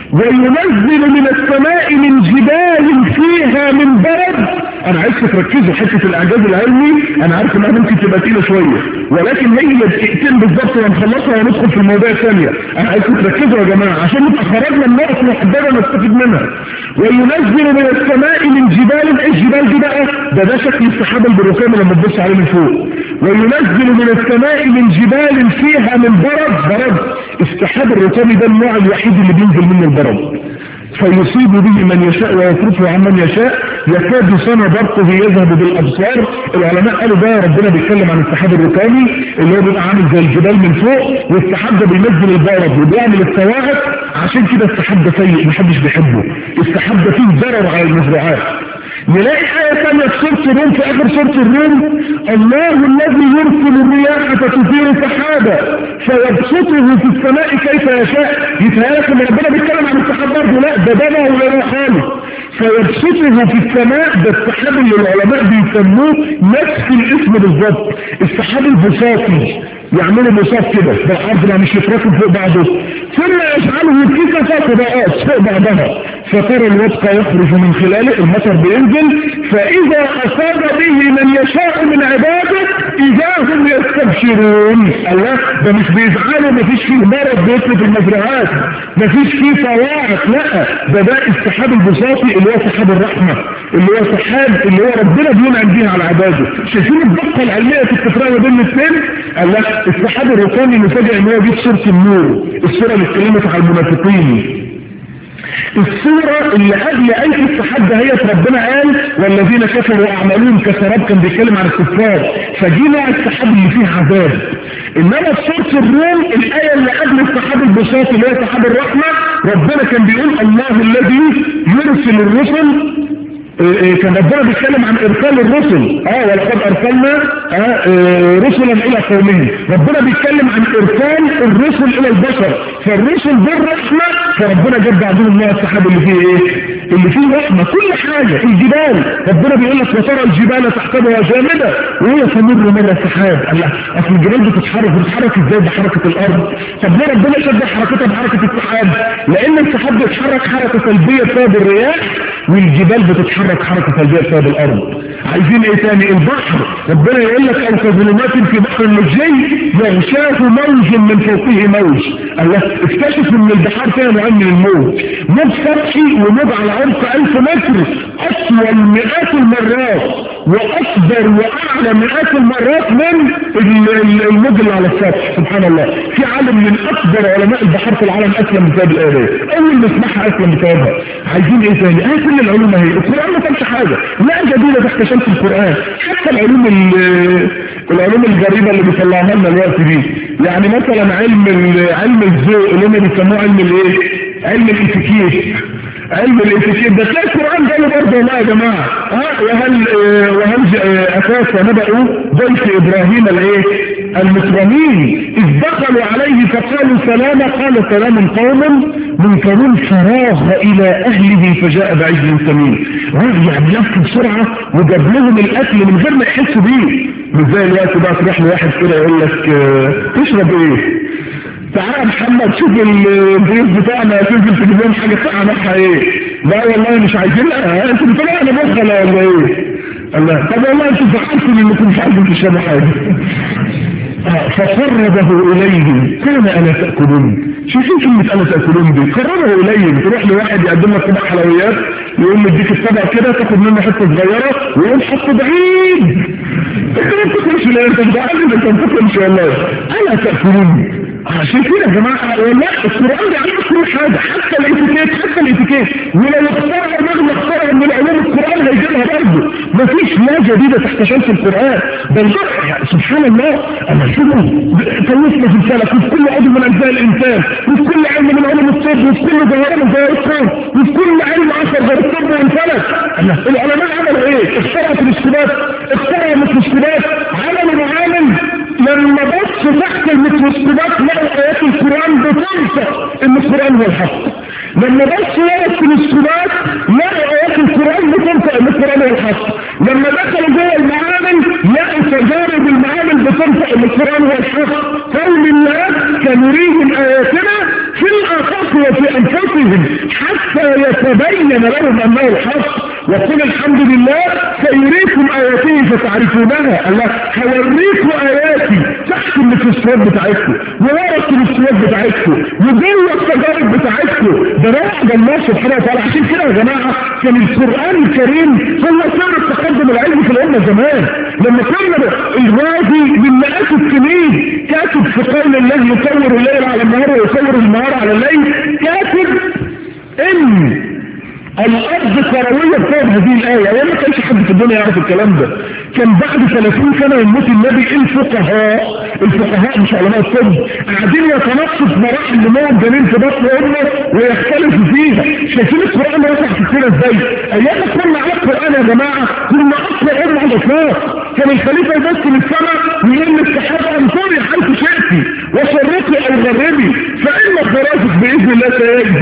وينزل من السماء من جبال فيها من برد انا عايزكم تركزوا حته الاعجاز العلمي انا عارف انها ممكن تبقى تقيله شويه ولكن هي دقيقتين بالظبط وهنخلصها وندخل في الموضوع الثانيه انا عايزكم تركزوا يا جماعه عشان نبقى خرجنا النقط المحدده نستفيد منها وينزل من السماء من جبال ايه الجبال دي بقى ده ده شكل السحاب البروكامي لما تبص عليه من فوق وينزل من السماء من جبال فيها من برد برد السحاب الركامي ده النوع الوحيد اللي بينزل منه البرد فيصيب به من يشاء ويصرفه عن من يشاء يكاد سنة برقه يذهب بالأبصار العلماء قالوا ده ربنا بيتكلم عن السحاب الركامي اللي هو بيبقى عامل زي الجبال من فوق والسحاب ده بينزل البرد وبيعمل الصواعق عشان كده السحاب ده سيء محدش بيحبه السحاب ده فيه ضرر على المزروعات نلاقي آية ثانية في سورة الروم في آخر سورة الروم الله الذي يرسل الرياح فتثير سحابا فيبسطه في السماء كيف يشاء يتهيألك ان ربنا بيتكلم عن السحاب برضه لا ده ده ولا خالص فيبسطه في السماء ده السحاب اللي العلماء بيسموه نفس الاسم بالظبط السحاب البساطي يعملوا بساط كده بالعرض لا مش يتركب فوق بعضه ثم يجعله كسفة طبقات فوق بعضها فترى الودق يخرج من خلاله المطر بينزل فإذا أصاب به من يشاء من عباده إذا هم يستبشرون الله ده مش بيزعلوا مفيش فيه مرض بيطلب في المزرعات مفيش فيه صواعق لا ده ده السحاب البساطي اللي هو سحاب الرحمة اللي هو سحاب اللي هو ربنا بينعم بيه على عباده شايفين الدقة العلمية في التفرقة بين الاثنين قال لك السحاب الركاني مفاجئ ان هو جيب سورة النور السورة اللي اتكلمت على المنافقين الصورة اللي قبل آية السحاب ده هي ربنا قال والذين كفروا أعمالهم كسراب كان بيتكلم عن الكفار فجينا السحاب اللي فيه عذاب إنما في سورة الروم الآية اللي قبل السحاب البساط اللي هي سحاب الرحمة ربنا كان بيقول الله الذي يرسل الرسل كان ربنا بيتكلم عن ارسال الرسل اه ولقد ارسلنا آه آه رسلا الى قومهم ربنا بيتكلم عن ارسال الرسل الى البشر فالرسل بالرحمه فربنا جاب بعضهم من السحاب اللي فيه ايه اللي فيه رحمه كل حاجه الجبال ربنا بيقول لك وترى الجبال تحسبها جامده وهي تمر مر السحاب الله اصل الجبال بتتحرك بتتحرك ازاي بحركه الارض طب ليه ربنا شبه حركتها بحركه السحاب لان السحاب بيتحرك حركه سلبيه بسبب الرياح والجبال بتتحرك تتحرك حركة سلبية بسبب الأرض عايزين ايه تاني البحر ربنا يقول لك او كظلمات في بحر اللجي يغشاه موج من فوقه موج الله اكتشف ان البحار فيها نوعين من الموج موج سطحي وموج على عمق 1000 متر اطول مئات المرات واكبر واعلى مئات المرات من الموج اللي على السطح سبحان الله في عالم من اكبر علماء البحار في العالم اسلم بسبب الايه اول ما اسمعها اسلم بسببها عايزين ايه تاني اه كل العلوم اهي القران ما كانش حاجه لا جديده تحت شمس القران حتى العلوم العلوم الغريبه اللي بيطلعها لنا الوقت دي يعني مثلا علم علم الذوق اللي هم بيسموه علم الايه علم الاتيكيت علم الاتيكيت ده تلاقي القران جاي برضه والله يا جماعه ها وهل وهل اساس نبأوا ضيف ابراهيم الايه المكرمين اذ دخلوا عليه فقالوا سلاما قال سلام قوم منكرون فراغ الى اهله فجاء بعجل سمين يعني لف بسرعه وجاب لهم الاكل من غير ما يحسوا بيه مش زي الوقت بقى تروح لواحد كده يقول لك تشرب ايه تعالى يا محمد شوف الضيوف بتاعنا تنزل تجيب لهم حاجه ساقعه نفسها ايه لا والله مش عايزين لا انتوا بتقولوا انا بخله ولا ايه الله طب والله انتوا زعلتوا انكم مش عايزين تشربوا حاجه فقربه إليهم كان ألا تأكلون شوفين كلمة ألا تأكلون دي قربه إليهم تروح لواحد يقدم لك طبق حلويات يقوم يديك الطبق كده تاخد منه حتة صغيرة ويقوم حطه بعيد انت ما بتاكلش لا انت بتعلم انت ما بتاكلش والله ألا تأكلون عشان كده يا جماعة والله القرآن بيعلمك كل حاجة حتى الاتيكيت حتى الاتيكيت ولو اخترع مهما اخترع من علوم القرآن هيجيبها برضه مفيش لا جديدة تحت شمس القرآن بل يعني سبحان الله انا شوفوا فوسنا في الفلك وفي كل عضو من اجزاء الانسان وفي كل علم من علوم الطب وفي كل ظاهرة من ظواهر الكون وفي كل علم اخر غير الطب والفلك العلماء عملوا ايه؟ اخترعوا تلسكوبات اخترعوا ميكروسكوبات عملوا معامل لما بص تحت الميكروسكوبات لقوا ايات القرآن بتنسى ان القرآن هو الحق لما بص ورا التلسكوبات لقوا ايات القرآن بتنسى ان القرآن هو الحق لما دخلوا جوه المعامل لقوا تجارب المعامل بتنسى ان القرآن هو الحق قول الله سنريهم اياتنا في الافاق وفي انفسهم حتى يتبين لهم انه الحق وقل الحمد لله سيريكم اياته فتعرفونها الله هوريكم اياتي تحت الميكروسكوب بتاعتكم وورا التلسكوب بتاعتكم وجوه التجارب بتاعتكم ده رعب الله سبحانه وتعالى عشان كده يا جماعه كان القران الكريم هو سر التقدم العلمي في الامه زمان لما كنا الرازي من مئات السنين كاتب في قول الله يصور الليل على النهار ويصور النهار على الليل كاتب ان الارض كرويه بسبب هذه الايه وما كانش حد في الدنيا يعرف الكلام ده كان بعد 30 سنه من موت النبي الفقهاء الفقهاء مش علماء الطب قاعدين يتناقشوا في مراحل نمو الجنين في بطن امه ويختلفوا فيها شايفين القران وسع في السيره ازاي ايام ما كنا على القران يا جماعه كنا اكثر امه على الاطلاق كان الخليفه يبص للسماء ويقول للسحابه انظري حيث شئتي وشرقي او غربي فان خرافك باذن الله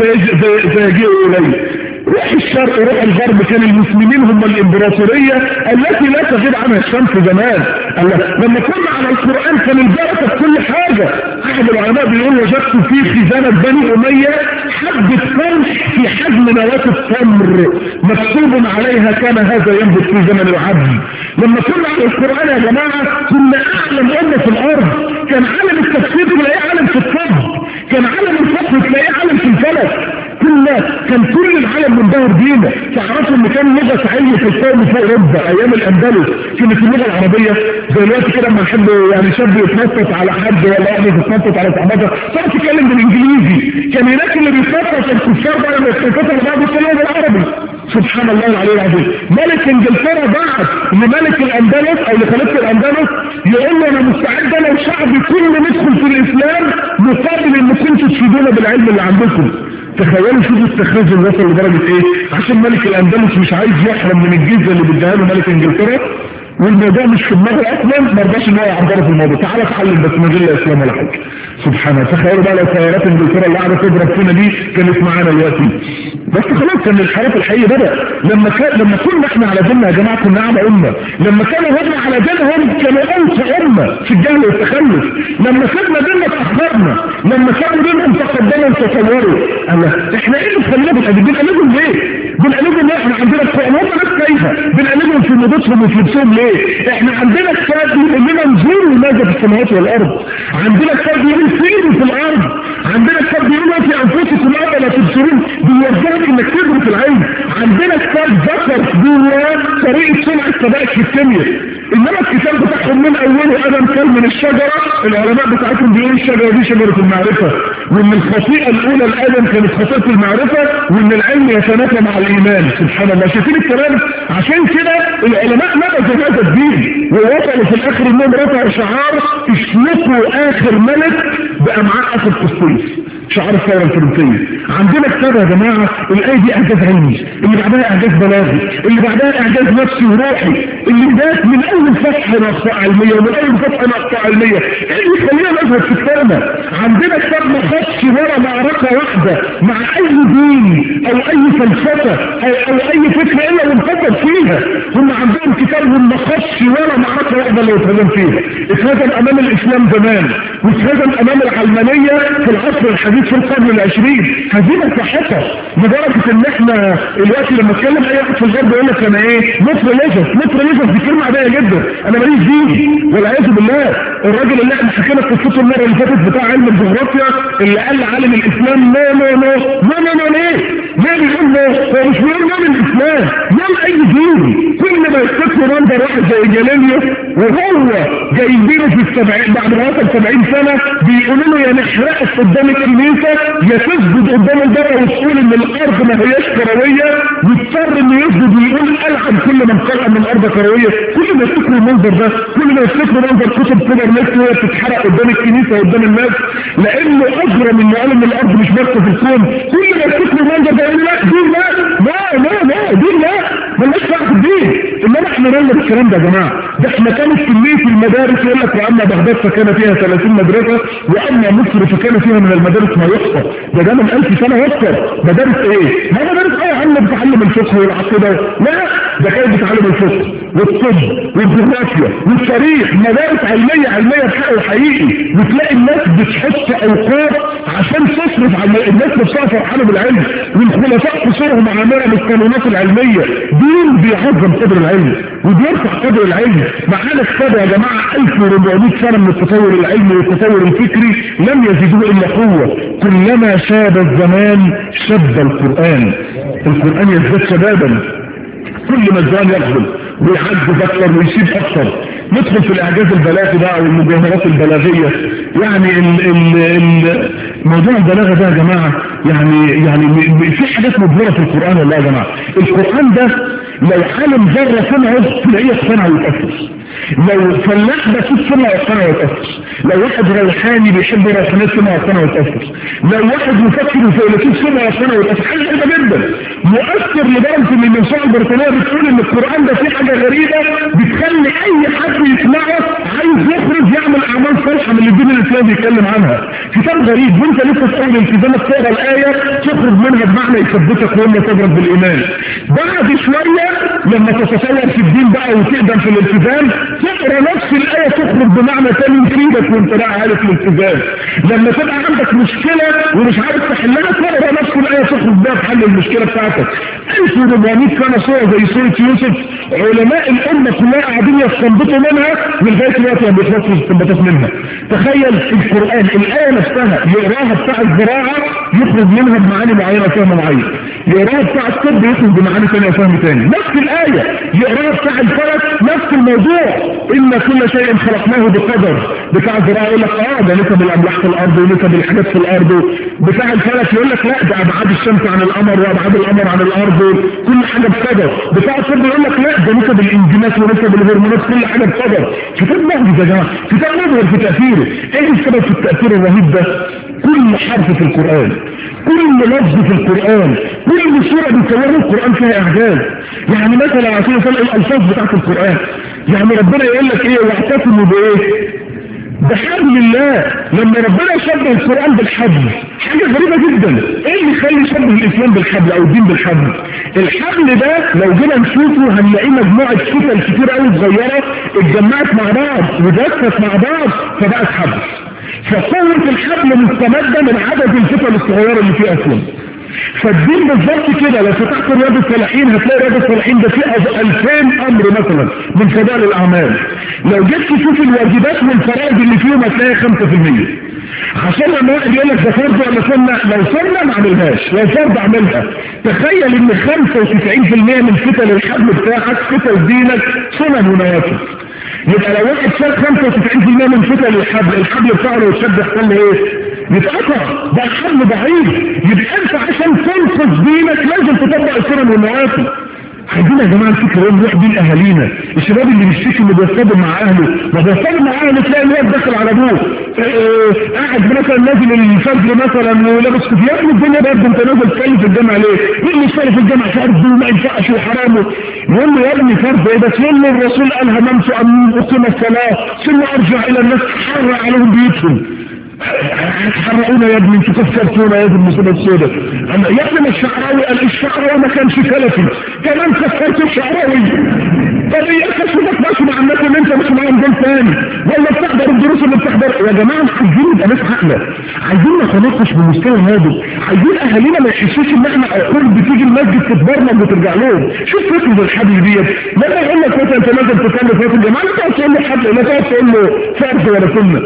سيجيء الي روح الشرق روح الغرب كان المسلمين هم الامبراطورية التي لا تغيب عنها الشمس زمان لما كنا على القرآن كان البركة في كل حاجة احد العلماء بيقول وجدت في خزانة بني امية حبة قمح في حجم نواة التمر مكتوب عليها كان هذا ينبت في زمن العبد لما كنا على القرآن يا جماعة كنا اعلم امة في الارض كان عالم التفسير تلاقيه عالم في الطب كان عالم الفقه تلاقيه عالم في الفلك كنا كان كل العالم منبهر بينا تعرفوا ان كان لغه علم في القوم في اوروبا ايام الاندلس كانت اللغه العربيه زي دلوقتي كده لما حد يعني شاب يتنطط على حد ولا واحده تتنطط على صاحبتها تقعد تتكلم بالانجليزي كان هناك اللي بيتنطط الكفار بقى لما يتنططوا على بعض يتكلموا بالعربي سبحان الله العلي العظيم ملك انجلترا بعت لملك الاندلس او لخليفه الاندلس يقول له انا مستعد انا وشعبي كله ندخل في الاسلام مقابل ان كنتوا تفيدونا بالعلم اللي عندكم تخيلوا شوفوا التخريج وصل لدرجة ايه عشان ملك الاندلس مش عايز يحرم من الجزء اللي بيديها له ملك انجلترا والموضوع مش في دماغه اصلا ما رضاش ان هو يعبره في الموضوع تعالى اتعلم بس من غير اسلام ولا حاجه سبحانه تخيلوا بقى لو سيارات انجلترا اللي قاعده تضرب فينا دي كانت معانا دلوقتي بس خلاص كان الحرف الحقيقي بدا لما كان لما كنا احنا على ديننا يا جماعه كنا اعلى امه لما كانوا هم على دينهم كانوا اوسع امه في الجهل والتخلف لما سيبنا ديننا تاخرنا لما سابوا دينهم تقدموا وتطوروا الله احنا ايه اللي خلينا بنقلبهم ليه؟ بنقلبهم ليه؟ احنا عندنا القران هم ناس كيفه بنقلبهم في موضتهم وفي لبسهم ليه؟ احنا عندنا كتاب بيقول لنا انظروا ماذا في السماوات والارض عندنا كتاب بيقول سيروا في الارض عندنا كتاب بيقول في انفسكم افلا تبصرون بيوجهك انك تدرك العلم عندنا كتاب ذكر جواه طريقه صنع السبائك في الكيمياء انما الكتاب بتاعهم من اوله ادم كان من الشجره العلماء بتاعتهم بيقولوا الشجره دي شجره المعرفه وان الخطيئه الاولى لادم كانت خطيئه المعرفه وان العلم يتنافى مع الايمان سبحان الله شايفين الكلام عشان كده العلماء نبذوا هذا الدين ووصلوا في الاخر انهم رفعوا شعار اشلقوا اخر ملك بامعاء اخر قسطيس شعار الثوره الفرنسيه عندنا كتاب يا جماعه الايه دي اعجاز علمي اللي بعدها اعجاز بلاغي اللي بعدها اعجاز نفسي وروحي اللي ده من اول فتح نقطه علميه ومن اول فتح نقطه علميه ايه اللي يخلينا نظهر في كتابنا عندنا كتاب ما خدش ورا معركه واحده مع اي دين او اي فلسفه او, أو اي فكره الا وانفصل فيها هم عندهم كتابهم ما خدش ورا معركه واحده اللي يتهزم فيها اتهزم امام الاسلام زمان واتهزم امام العلمانيه في العصر الحديث في القرن العشرين هزيمه ساحقه لدرجه ان احنا دلوقتي لما اتكلم اي واحد في الغرب يقول لك انا ايه مصر ليزر مصر ليزر دي كلمه عاديه جدا انا ماليش دين والعياذ بالله الراجل اللي احنا حكينا قصته المره اللي فاتت بتاع علم الجغرافيا اللي قال لعالم الاسلام نو نو نو نو نو نو ليه؟ ليه بيقول نو؟ هو مش بيقول نو للاسلام نو لاي دين كل ما يفتكروا منظر واحد زي جاليليو وهو جايبينه في السبعين بعد ما وصل 70 سنه بيقولوا له يا نحرقك قدام الكنيسه يا تسجد قدام البر وتقول ان الارض ما هياش كرويه واضطر انه يسجد ويقول العن كل من قال ان الارض كرويه كل ما يفتكروا المنظر ده كل ما يفتكروا منظر كتب كبر ناس وهي بتتحرق قدام الكنيسه وقدام الناس لانه اجرم انه قال ان الارض مش بس في الكون كل ما يفتكروا المنظر ده يقول لا دين لا لا لا لا دين لا مالناش دعوه بالدين انما احنا نقول الكلام ده يا جماعه ده احنا كانت كميه المدارس يقول لك واما بغداد فكان فيها 30 مدرسه واما مصر فكان فيها من المدارس ما يحصى ده ده من 1000 سنه يكثر مدارس ايه؟ ما مدارس ايه يا عم بتعلم الفقه والعقيده لا ده كان بيتعلم الفقه والطب والجغرافيا والتاريخ مدارس علميه علميه بحق حقيقي وتلاقي الناس بتحط اوقات عشان تصرف على الناس نفسها فرحانه بالعلم والخلفاء قصورهم عامره بالقانونات العلميه دين بيعظم قدر العلم وبيرفع قدر العلم معانا كتاب يا جماعه 1400 سنه من التطور العلمي والتطور الفكري لم يزيدوه الا قوه كلما شاب الزمان شب القران القران يزداد شبابا كل ما الزمان يقبل ويعجز اكثر ويسيب اكثر ندخل في الاعجاز البلاغي بقى والمجاهرات البلاغيه يعني ال ال ال موضوع البلاغه ده يا جماعه يعني يعني في حاجات مبهره في القران والله يا جماعه القران ده لو عالم ذره سمعه تلاقيه يقتنع ويتاثر لو فلاح بسيط سمع يقتنع ويتاثر لو واحد روحاني بيحب الروحانيات سمع يقتنع ويتاثر لو واحد مفكر وفيلسوف سمع يقتنع ويتاثر حاجه غريبه جدا مؤثر لدرجه ان المنصوعه البريطانيه بتقول ان القران ده فيه حاجه غريبه بتخلي اي حد يسمعه عايز يخرج يعمل اعمال صالحه من اللي الدين الاسلامي بيتكلم عنها كتاب غريب وانت لسه في اول التزامك تقرا الايه تخرج منها بمعنى يثبتك ولا تبرد بالايمان بعد شويه لما تتطور في الدين بقى وتقدم في الالتزام تقرا نفس الايه تخرج بمعنى تاني يفيدك وانت لا عارف الالتزام لما تبقى عندك مشكله ومش عارف تحلها تقرا نفس الايه تخرج بيها تحل المشكله بتاعتك 1400 سنه صوره زي سوره يوسف علماء الامه كلها قاعدين يستنبطوا منها ولغايه دلوقتي ما بيخلصوا استنباطات منها تخيل القران الايه نفسها يقراها بتاع الزراعه يخرج منها بمعاني معينه فهم معين يقراها بتاع الطب يخرج بمعاني ثانيه وفهم ثاني نفس الايه يقراها بتاع الفلك نفس الموضوع ان كل شيء خلقناه بقدر بتاع الزراعه يقول لك اه ده نسب الاملاح في الارض ونسب الحاجات في الارض بتاع الفلك يقول لك لا ده ابعاد الشمس عن القمر وابعاد القمر عن الارض كل حاجه بقدر بتاع الطب يقول لك لا ده نسب الانزيمات ونسب الهرمونات كل حاجه بقدر كتاب مهدي يا جماعه كتاب مبهر في تاثيره ايه السبب في التاثير الرهيب ده كل حرف في القران كل لفظ في القرآن كل سورة بيصوروا القرآن فيها إعجاز يعني مثلا عشان مثلا الألفاظ بتاعت القرآن يعني ربنا يقول لك إيه واعتصموا بإيه بحبل الله لما ربنا يشبه القرآن بالحبل حاجة غريبة جدا ايه اللي يخلي يشبه الاسلام بالحبل او الدين بالحبل الحبل ده لو جينا نشوفه هنلاقيه مجموعة فتل كتير قوي صغيرة اتجمعت مع بعض ودست مع بعض فبقت حبل فقوة الحبل مستمدة من عدد الفتل الصغيرة اللي فيه اصلا فالدين بالظبط كده لو فتحت رياض الصالحين هتلاقي رياض الصالحين ده فيه 2000 امر مثلا من فضائل الاعمال لو جيت تشوف الواجبات والفرائض اللي فيهم هتلاقي 5% عشان لما واحد يقول لك ده فرض ولا سنه لو سنه ما اعملهاش لو فرض اعملها تخيل ان 95% من فتل الحبل بتاعك فتل دينك سنن ونوافل يبقى لو واحد شال 95% من فتل الحبل الحبل بتاعه لو اتشد يحصل له ايه؟ يتقطع ده حبل ضعيف يبقى انت عشان تنقذ دينك لازم تطبق السنن والنوافل عايزين يا جماعه الفكره ايه نروح بين اهالينا الشباب اللي بيشتكي اللي بيصطدم مع اهله ما بيصطدم مع اهله تلاقي الواد داخل على ابوه قاعد مثلا نازل الفجر مثلا ولابس كوفيه يا ابني الدنيا برد انت نازل تصلي في الجامعه ليه؟ يقول لي تصلي في الجامعه فرض وما ينفعش وحرام يقول له يا ابني فرض ايه بس يقول له الرسول قال هممت ان اقيم الصلاه ثم ارجع الى الناس حر عليهم بيوتهم هتحرقونا يا ابني انتوا كفرتونا يا ابني المصيبه السوداء يا ابني الشعراوي قال الشعراوي ما كانش سلفي كمان كفرت الشعراوي طب ايه كشفك ماشي مع الناس اللي انت مش معاهم دول تاني ولا بتحضر الدروس اللي بتحضر يا جماعه عايزين نبقى ناس عاقله عايزين نتناقش بمستوى هادئ عايزين اهالينا ما يحسوش ان احنا عقول بتيجي المسجد تتبرمج وترجع لهم شوف فكره الحبل ديت لما يقول لك مثلا انت لازم تصلي في الجماعه لا تقعد تقول له حبل لا تقعد تقول له فرض ولا سنه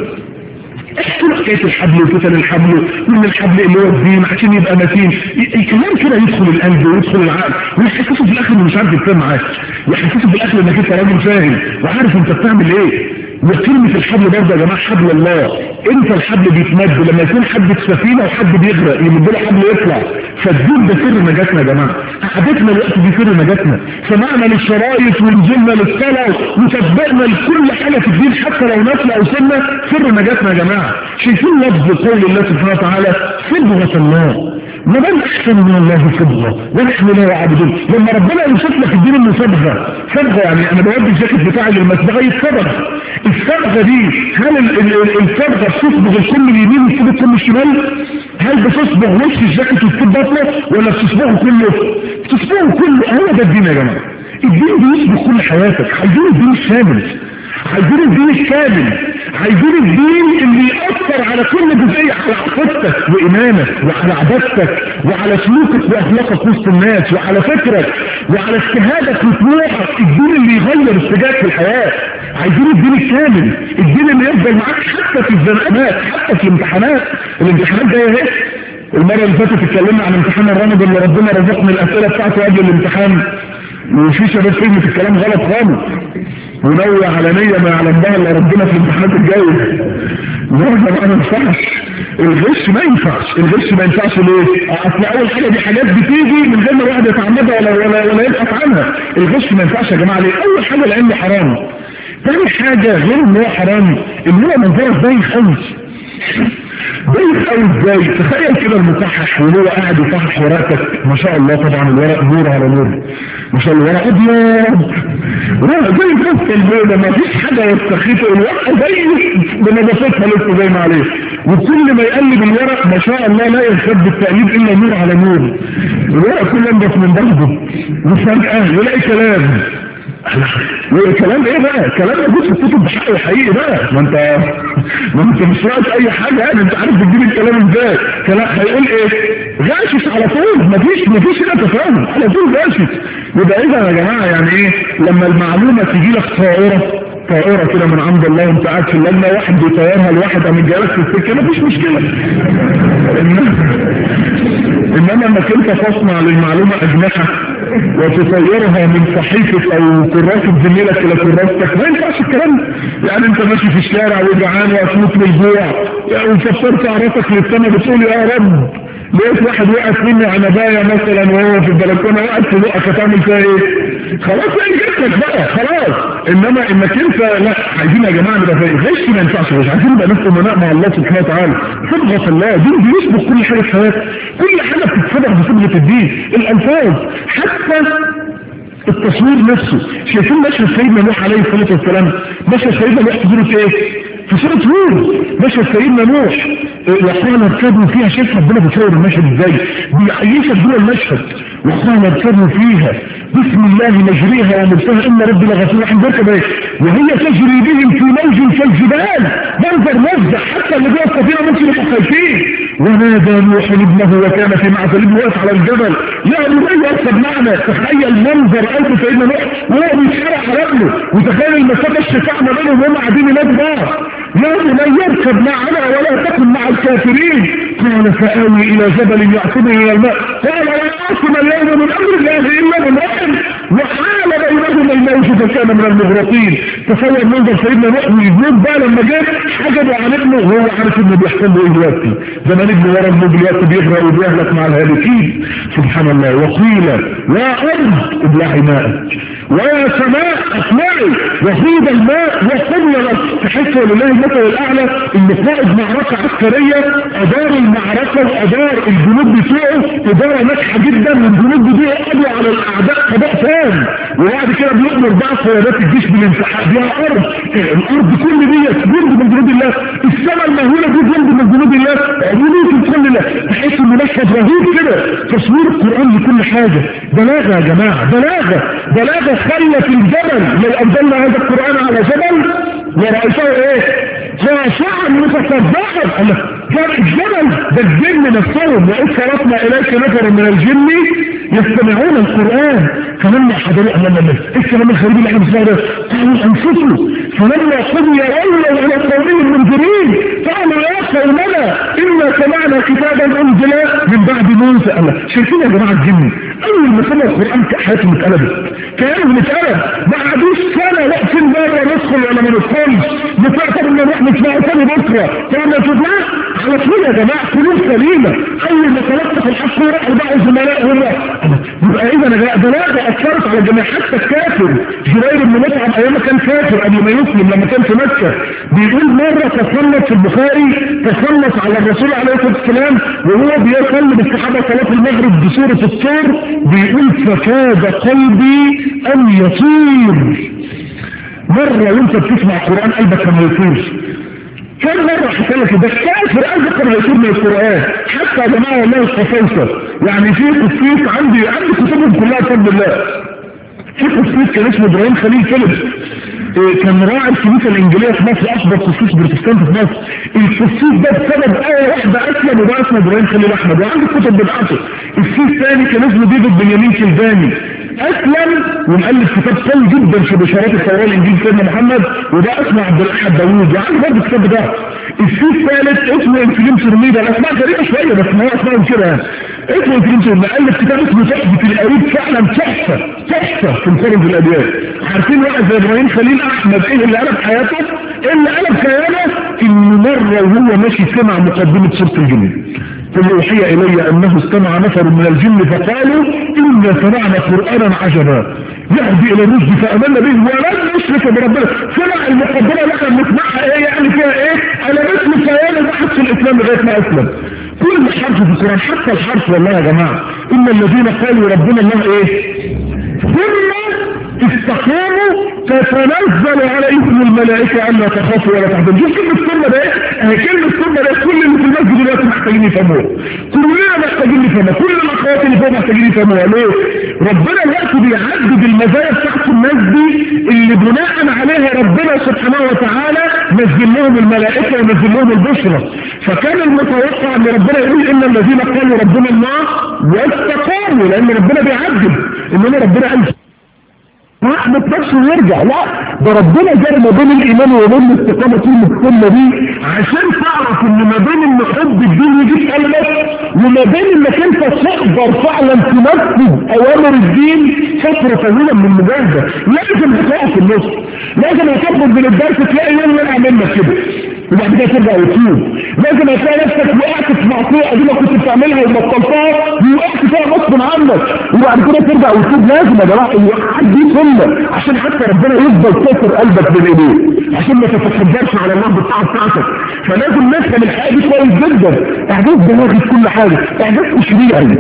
احكوا حكايه الحبل وفتن الحبل وان الحبل اللي هو الدين عشان يبقى متين الكلام كده يدخل القلب ويدخل العقل ويحسسه في الاخر انه مش عارف يتفاهم معاك يحسسه في الاخر انك انت راجل فاهم وعارف انت بتعمل ايه وكلمة الحبل برضه يا جماعة حبل الله انت الحبل بيتمد لما يكون حد في سفينة وحد بيغرق يمد له حبل يطلع فالدين ده سر نجاتنا يا جماعة قعدتنا الوقت دي سر نجاتنا سمعنا للشرايط ونزلنا للصلاة وتبقنا لكل حاجة في الدين حتى لو نفل او سنة سر نجاتنا يا جماعة شايفين لفظ قول الله سبحانه وتعالى صبغة الله ومن احسن من الله صبغه ونحن لا عابدون لما ربنا يوصف لك الدين انه صبغه صبغه يعني انا بودي الجاكيت بتاعي للمسبغه يتصبغ الصبغه دي هل الصبغه بتصبغ الكل اليمين وتسيب الكل الشمال هل بتصبغ وش الجاكيت وتسيب بطنه ولا بتصبغه كله بتصبغه كله هو ده الدين يا جماعه الدين بيسبق كل حياتك عايزين الدين الشامل عايزين الدين الكامل عايزين الدين اللي يأثر على كل جزئية على عقيدتك وإيمانك وعلى عبادتك وعلى سلوكك وأخلاقك وسط الناس وعلى فكرك وعلى اجتهادك وطموحك الدين اللي يغير اتجاهك في الحياة عايزين الدين الكامل الدين اللي يفضل معاك حتى في الزنقات حتى في الامتحانات الامتحانات جايه اهي المرة اللي فاتت اتكلمنا عن امتحان الرمض اللي ربنا رزقنا الأسئلة بتاعته قبل الامتحان وفي شباب فهمت الكلام غلط خالص ونوع على نية ما يعلم بها الا ربنا في الامتحانات الجاية لا يا جماعة ما ينفعش الغش ما ينفعش الغش ما ينفعش ليه؟ اصل اول حاجة دي حاجات بتيجي من غير ما الواحد يتعمدها ولا ولا ولا يبحث عنها الغش ما ينفعش يا جماعة ليه؟ اول حاجة العلم حرام تاني حاجة غير ان هو حرام ان هو منظرك باين خالص باين قوي ازاي تخيل كده المصحح وهو قاعد يصحح ورقتك ما شاء الله طبعا الورق نور على نور ما شاء الله ورق ابيض ورق زي الفصل البيضة ما فيش حاجة يستخيطه الورقة زي بنظافتها لسه زي ما عليه وكل ما يقلب الورق ما شاء الله لا يركب بالتقليب الا نور على نور الورق كله ينبس من بعضه وفجأة يلاقي كلام كلام ايه بقى كلام موجود في الكتب بحق حقيقي بقى ما انت ما انت مش رايك اي حاجه يعني انت عارف بتجيب الكلام ازاي كلام هيقول ايه غاشش على طول مفيش مفيش هنا تفاهم على طول غاشش يبقى اذا يا جماعه يعني ايه لما المعلومه تيجي لك طائره طائرة كده من عند الله وانت قاعد في اللجنة واحد بيطيرها لواحد قام جالك في السكة مفيش مشكلة انما انك انت تصنع للمعلومة اجنحة وتطيرها من صحيفة او كراسة زميلك الى كراستك ما ينفعش الكلام يعني انت ماشي في الشارع وجعان وهتموت من الجوع وفطرت عرفك للسما بتقول يا رب لقيت واحد وقف مني عنبايه مثلا وهو في البلكونه وقف في بقك هتعمل فيها ايه؟ خلاص ايه جبتك بقى خلاص انما انك انت لا عايزين يا جماعه نبقى فاهم غش ما ينفعش غش عايزين نبقى ناس امناء مع الله سبحانه وتعالى صبغه الله دين بيسبق كل حاجه في حياتك كل حاجه بتتصبغ بصبغه الدين الالفاظ حتى التصوير نفسه شايفين مشهد سيدنا نوح عليه الصلاه والسلام مشهد سيدنا نوح في سوره ايه؟ في سورة هود مشهد سيدنا نوح وقال اركبوا فيها شايف ربنا بيصور المشهد ازاي بيعيشك جوه المشهد وقال اركبوا فيها بسم الله مجريها ومرساها ان ربي لغفور رحيم بيركب ايه وهي تجري بهم في موج كالجبال منظر مفزع حتى اللي جوه السفينه ممكن يبقوا خايفين ونادى نوح ابنه وكان في معزل ابنه واقف على الجبل يا بني اركب معنا تخيل منظر قلب سيدنا نوح وهو بيشارع على ابنه وتخيل المسافه الشفاء ما بينهم وهم قاعدين ينادوا بعض يا بني اركب معنا ولا تكن مع الكافرين قال فآوي الى جبل يعصمني من الماء قال لا عاصم اليوم من امر الله الا من رحم وحال بينهما الموت فكان من المغرقين تخيل منظر سيدنا نوح ويزيد بقى لما جه حجبوا عن ابنه وهو عارف انه بيحصل له ايه دلوقتي زمان ابنه ورا ابنه دلوقتي بيغرق وبيهلك مع الهالكين سبحان الله وقيل يا ارض ابلعي ماءك ويا سماء اقلعي وخيد الماء وقبل تحس لله المثل الاعلى ان قائد معركه عسكريه ادار المعركه وادار الجنود بتوعه اداره ناجحه جدا والجنود دي قضوا على الاعداء قضاء تام وبعد كده بيؤمر بعض قيادات الجيش بالانسحاب بها ارض الارض كل دي جند من جنود الله السماء المهوله دي جند من جنود الله عمليه كل الله تحس انه مشهد رهيب كده تصوير القران لكل حاجه بلاغه يا جماعه بلاغه بلاغه خلت الجبل لو انزلنا هذا القران على جبل ورأيته ايه خاشعا متصدقا كان الجبل ده الجن نفسهم وإذ صرفنا إليك نفر من الجن يستمعون القرآن فلما حضروا أمام الناس إيه الكلام الغريب اللي احنا بنسمعه ده قالوا أنفسوا فلما قضي ولوا إلى قومهم منذرين قالوا يا قومنا إنا سمعنا كتابا أنزل من بعد موسى الله شايفين يا جماعة الجن أول ما سمعوا القرآن حياتهم اتقلبت كانوا بنتقلب ما عادوش سنة واقفين بره ندخل ولا ما ندخلش نفكر ان نروح نسمعه تاني بكره فلما تطلع على طول يا جماعه قلوب سليمه اول ما تلقى في الحق يروحوا بقى زملائهم يبقى اذا بلاغه اثرت على الجميع حتى الكافر جبير بن مطعم ايام كان كافر قبل ما يسلم لما كان في مكه بيقول مره تسلط في البخاري تسلط على الرسول عليه الصلاه والسلام وهو بيصلي بالصحابه صلاه المغرب بسوره الطور بيقول فكاد قلبي ان يطير مرة وانت بتسمع القرآن قلبك ما يطيرش كم مرة حكى لك ده كافر قلبك ما يطير من القرآن حتى يا جماعة والله القصيصة يعني في قصيص عندي عندي كتبهم كلها بفضل الله في قسيس كان اسمه ابراهيم خليل فيليبس إيه كان راعي الكنيسه الانجيليه في مصر اكبر قسيس بروتستانت في مصر القسيس ده بسبب ايه واحده اسلم وده اسمه ابراهيم خليل احمد وعنده كتب بتاعته القسيس ثاني كان اسمه ديفيد بنيامين كلداني اسلم ومؤلف كتاب قوي جدا في بشارات التوراه الانجيل سيدنا محمد وده اسمه عبد الاحد داوود وعنده برضه الكتاب بتاعه السيس ثالث اسمه انفليم سرميدا الاسماء غريبه شويه بس ما هو اسمائهم كده يعني اسمه انفليم سرميدا الف كتاب اسمه تحفه القريب فعلا تحفه تحفه في مخرج الاديان عارفين واحد زي ابراهيم خليل احمد ايه اللي قلب حياته؟ ايه اللي قلب خياله؟ انه مره وهو ماشي سمع مقدمه سوره الجن قل اوحي الي انه استمع نفر من الجن فقالوا انا سمعنا قرانا عجبا يهدي الى الرشد فامنا به ولن نشرك بربنا سمع المقدمه لكن نسمعها ايه يعني فيها ايه على اسم خيال بحث في الاسلام لغايه ما اسلم كل حرف في القران حتى الحرف والله يا جماعه ان الذين قالوا ربنا الله ايه ثم استقاموا تتنزل عليهم الملائكة ألا تخافوا ولا تحزنوا شوف كلمة ثم ده ايه كلمة ثم ده كل اللي في المسجد دلوقتي محتاجين يفهموها كلنا محتاجين نفهمها كل الاخوات اللي فوق محتاجين يفهموها ليه ربنا الوقت بيعدد المزايا بتاعت الناس دي اللي بناء عليها ربنا سبحانه وتعالى نزل لهم الملائكة ونزل لهم البشرى فكان المتوقع ان ربنا يقول ان الذين قالوا ربنا الله واستقاموا لان ربنا بيعدد انما ربنا قال رحمة نفسه ويرجع لا ده ربنا جاب ما بين الايمان وبين الاستقامة كلمة السنة دي عشان تعرف ان ما بين ان حب الدين يجيب قلبك وما بين انك انت تقدر فعلا تنفذ اوامر الدين فترة طويلة من المجاهدة لازم هتقع في النص لازم هتخرج من الدرس تلاقي يوم وقع منك كده وبعد كده ترجع وتشوف لازم هتلاقي نفسك وقعت في معصية قديمة كنت بتعملها وبطلتها وقعت فيها غصب عنك وبعد كده ترجع وتشوف لازم يا جماعة الوقعات دي سنة عشان حتى ربنا يفضل كسر قلبك بين ايديه عشان ما تتكبرش على الله بالطاعة بتاعتك فلازم نفهم الحياة دي كويس جدا اعجاز دماغي في كل حاجة اعجاز تشريعي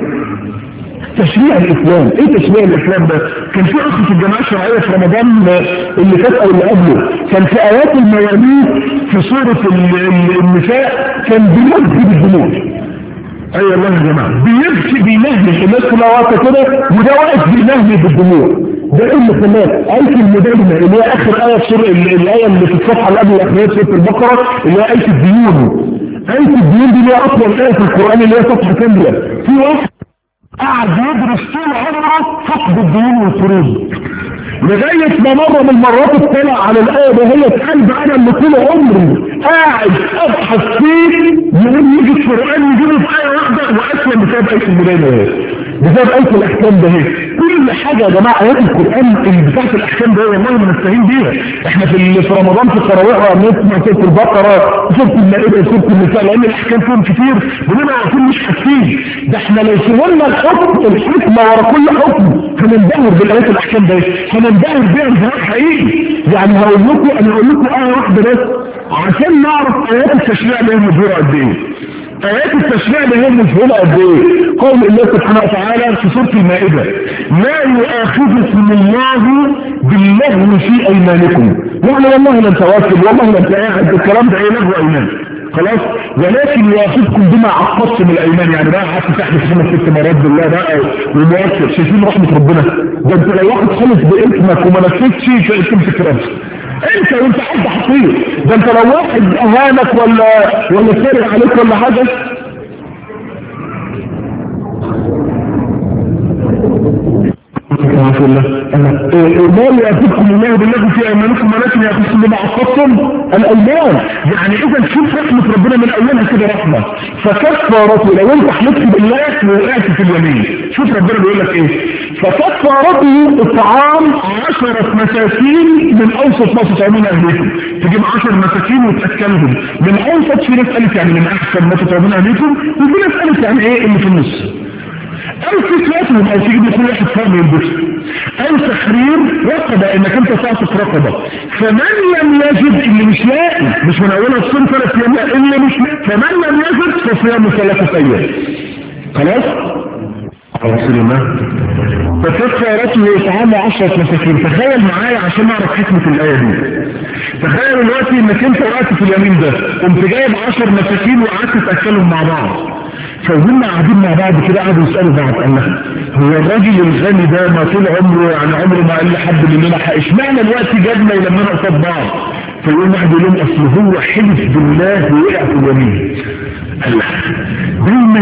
تشريع الاسلام ايه تشريع الاسلام ده كان في اخ في الجماعه الشرعيه في رمضان اللي فات او اللي قبله كان في ايات المواليد في سوره النساء كان بيبكي بالدموع اي أيوة الله يا جماعه بيبكي بينهمل الناس كلها واقفه كده وده واقف بينهمل بالدموع ده ايه اللي خلاه آية المدينة اللي هي اخر آية في سورة الآية اللي في الصفحة اللي قبل الأخيرية سورة البقرة اللي هي آية الديون آية الديون دي اللي هي أطول آية في القرآن اللي هي صفحة كاملة في واحد قاعد يدرس طول عمره فقد الديون والفروض لغاية ما مرة من المرات اطلع على الآية ده هي قلب أنا اللي طول عمري قاعد أبحث فيه يقول يجي القرآن يجيبه في آية واحدة وأسلم بسبب آية المدينة بسبب آية الأحكام ده هي كل حاجة يا جماعة آيات القرآن اللي بتاعت الأحكام ده والله ما نستهين بيها احنا في في رمضان في التراويح بنسمع سورة البقرة سورة المائدة سورة النساء لأن الأحكام فيهم كتير بنبقى واقفين مش حاسين ده احنا لو فهمنا الحكم الحكمة ورا كل حكم هننبهر بالآيات الأحكام ده هننبهر بيها انبهار حقيقي يعني هقول لكم أنا هقول لكم آية واحدة بس عشان نعرف آيات التشريع اللي هي مجهورة قد إيه آيات التشريع اللي هي مجهولة قد ايه قول الله سبحانه وتعالى في سورة المائدة لا يؤاخذكم الله باللغو في ايمانكم يعني والله لن تواصل والله لن تقاعد الكلام ده ايه لغو ايمان خلاص ولكن يؤاخذكم بما عقدتم الايمان يعني بقى قعدت تحدث خمس ست مرات بالله بقى ومؤثر شايفين رحمة ربنا ده انت لو واحد خلص باسمك وما نسيتش تمسك راسك انت وانت حد حقير ده انت لو واحد اهانك ولا ولا سرق عليك ولا حاجة ما يأخذكم الله بالله في ايمانكم ولكن يأخذكم بما عقدتم الايمان يعني اذا شوف رحمة ربنا من اولها كده رحمة فكفارته لو انت حلفت بالله وقعت في اليمين شوف ربنا بيقول لك ايه فكفارته اطعام عشرة مساكين من اوسط ما تطعمون اهليكم تجيب عشر مساكين وتاكلهم من اوسط في ناس قالت يعني من احسن ما تطعمون اهليكم وفي ناس قالت يعني ايه اللي في النص او كسوتهم او تجيب لكل واحد فرد يلبسه او تحرير رقبة انك انت تعطف رقبة فمن لم يجد اللي مش لاقي مش من اولها الصوم ثلاث ايام اللي مش لاقي فمن لم يجد فصيام ثلاثة ايام خلاص رسول الله فكفارته اطعام عشرة مساكين تخيل معايا عشان نعرف حكمة الآية دي تخيل دلوقتي انك انت وقعت في اليمين ده قمت جايب عشر مساكين وقعدت تاكلهم مع بعض فهم قاعدين مع بعض كده قعدوا يسالوا بعض قال لها هو الراجل الغني ده ما طول عمره يعني عمره ما قال لحد مننا حق اشمعنى الوقت جابنا ولما قصاد بعض فيقول واحد يقول لهم اصل هو حلف بالله ووقع في اليمين الله دايما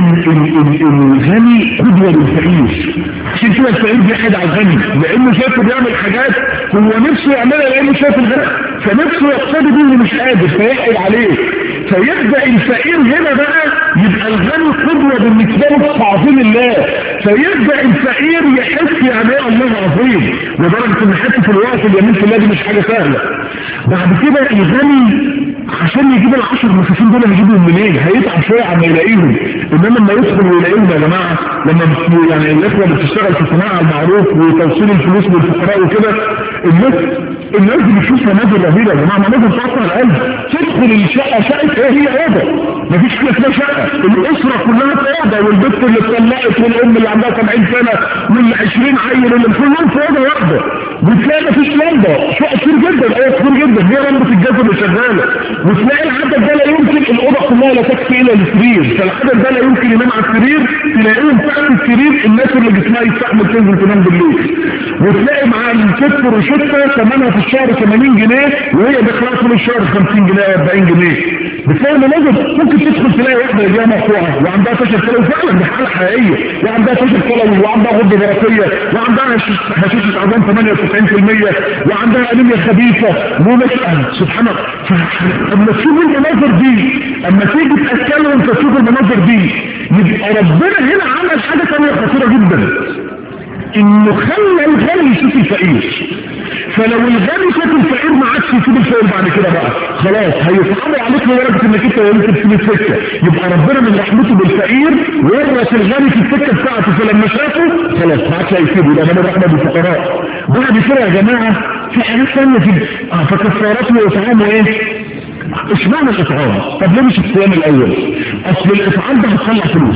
الغني قدوة للفقير عشان كده الفقير بيحد على الغني لانه شايفه بيعمل حاجات هو نفسه يعملها لانه شايف الغني فنفسه يقتدي بيه مش قادر فيحد عليه فيبدا الفقير هنا بقى يبقى الغني قدوة بالنسبة له في تعظيم الله فيبدا الفقير يحس يعني ايه الله عظيم لدرجة ان حتة الوقت اليمين في الله دي مش حاجة سهلة بعد كده الغني عشان يجيب العشر مسافين دول هيجيبهم منين هيتعب شويه عما يلاقيهم انما لما يدخل ويلاقيهم يا جماعه لما يعني الاخوه اللي بتشتغل في صناعه المعروف وتوصيل الفلوس للفقراء وكده الناس الناس دي بتشوف مناظر رهيبه يا جماعه مناظر تقطع القلب تدخل الشقه شقه ايه هي اوضه مفيش حاجه اسمها شقه الاسره كلها في اوضه والبنت اللي اتطلقت والام اللي عندها 70 سنه وال 20 عيل اللي كلهم في اوضه واحده وتلاقي مفيش لمبه شقه كتير جدا ايه كتير جدا هي لمبه الجاز اللي شغاله وتلاقي العدد ده لا يمكن الاوضه كلها لا تكفي الى السرير فالعدد ده لا يمكن ينام على السرير تلاقيهم تحت السرير الناس اللي جسمها يستحمل تنزل تنام بالليل وتلاقي مع الكتف روشته ثمنها في الشهر 80 جنيه وهي داخله كل الشهر 50 جنيه 40 جنيه بتلاقي مناظر ممكن تدخل تلاقي واحده رجلها مقطوعه وعندها فشل كلوي فعلا دي حاله حقيقيه وعندها فشل كلوي وعندها غده دراسيه وعندها هشاشه عظام 98% وعندها انيميا خبيثه ومسأل سبحان الله اما تشوف المناظر دي اما تيجي تتكلم انت تشوف المناظر دي يبقى ربنا هنا عمل حاجه ثانيه خطيره جدا انه خلى الغني يشوف الفقير فلو الغني شاف الفقير ما عادش يسيب الفقير بعد كده بقى خلاص هيصعبوا عليك لدرجه انك انت يمكن تسيب السكه يبقى ربنا من رحمته بالفقير ورث الغني في السكه بتاعته فلما شافه خلاص ما عادش هيسيبه ده من رحمه بالفقراء بعد كده يا جماعه في حاجات ثانيه في اه فكفاراته واطعامه ايه؟ اشمعنى الاطعام؟ طب ليه مش الصيام الاول؟ اصل الاطعام ده هتطلع فلوس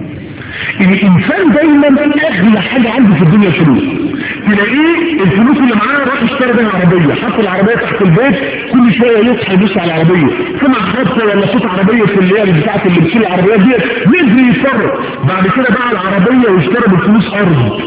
الانسان دايما اغلى حاجة عنده في الدنيا الفلوس تلاقيه الفلوس اللي معاه راح اشترى بيها عربية حط العربية تحت البيت كل شوية يصحى يبص على العربية سمع خبطة ولا صوت عربية في اللي هي بتاعت اللي بتشيل العربيات دي نزل يتصرف بعد كده باع العربية واشترى بالفلوس ارض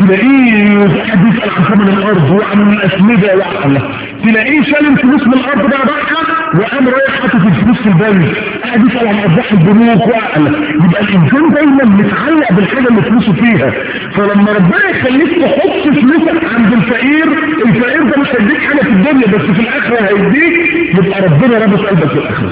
تلاقيه حد يسأل عن ثمن الارض وعن الاسمدة وعن تلاقيه شال الفلوس من الارض بقى باعها وقام رايح حاطط الفلوس في البنك قاعد يسأل عن ارباح البنوك وعلا يبقى الانسان دايما متعلق بالحاجة اللي فلوسه فيها فلما ربنا يخليك تحط فلوسك عند الفقير الفقير ده مش هيديك حاجة في الدنيا بس في الاخرة هيديك يبقى ربنا رابط قلبك في الاخرة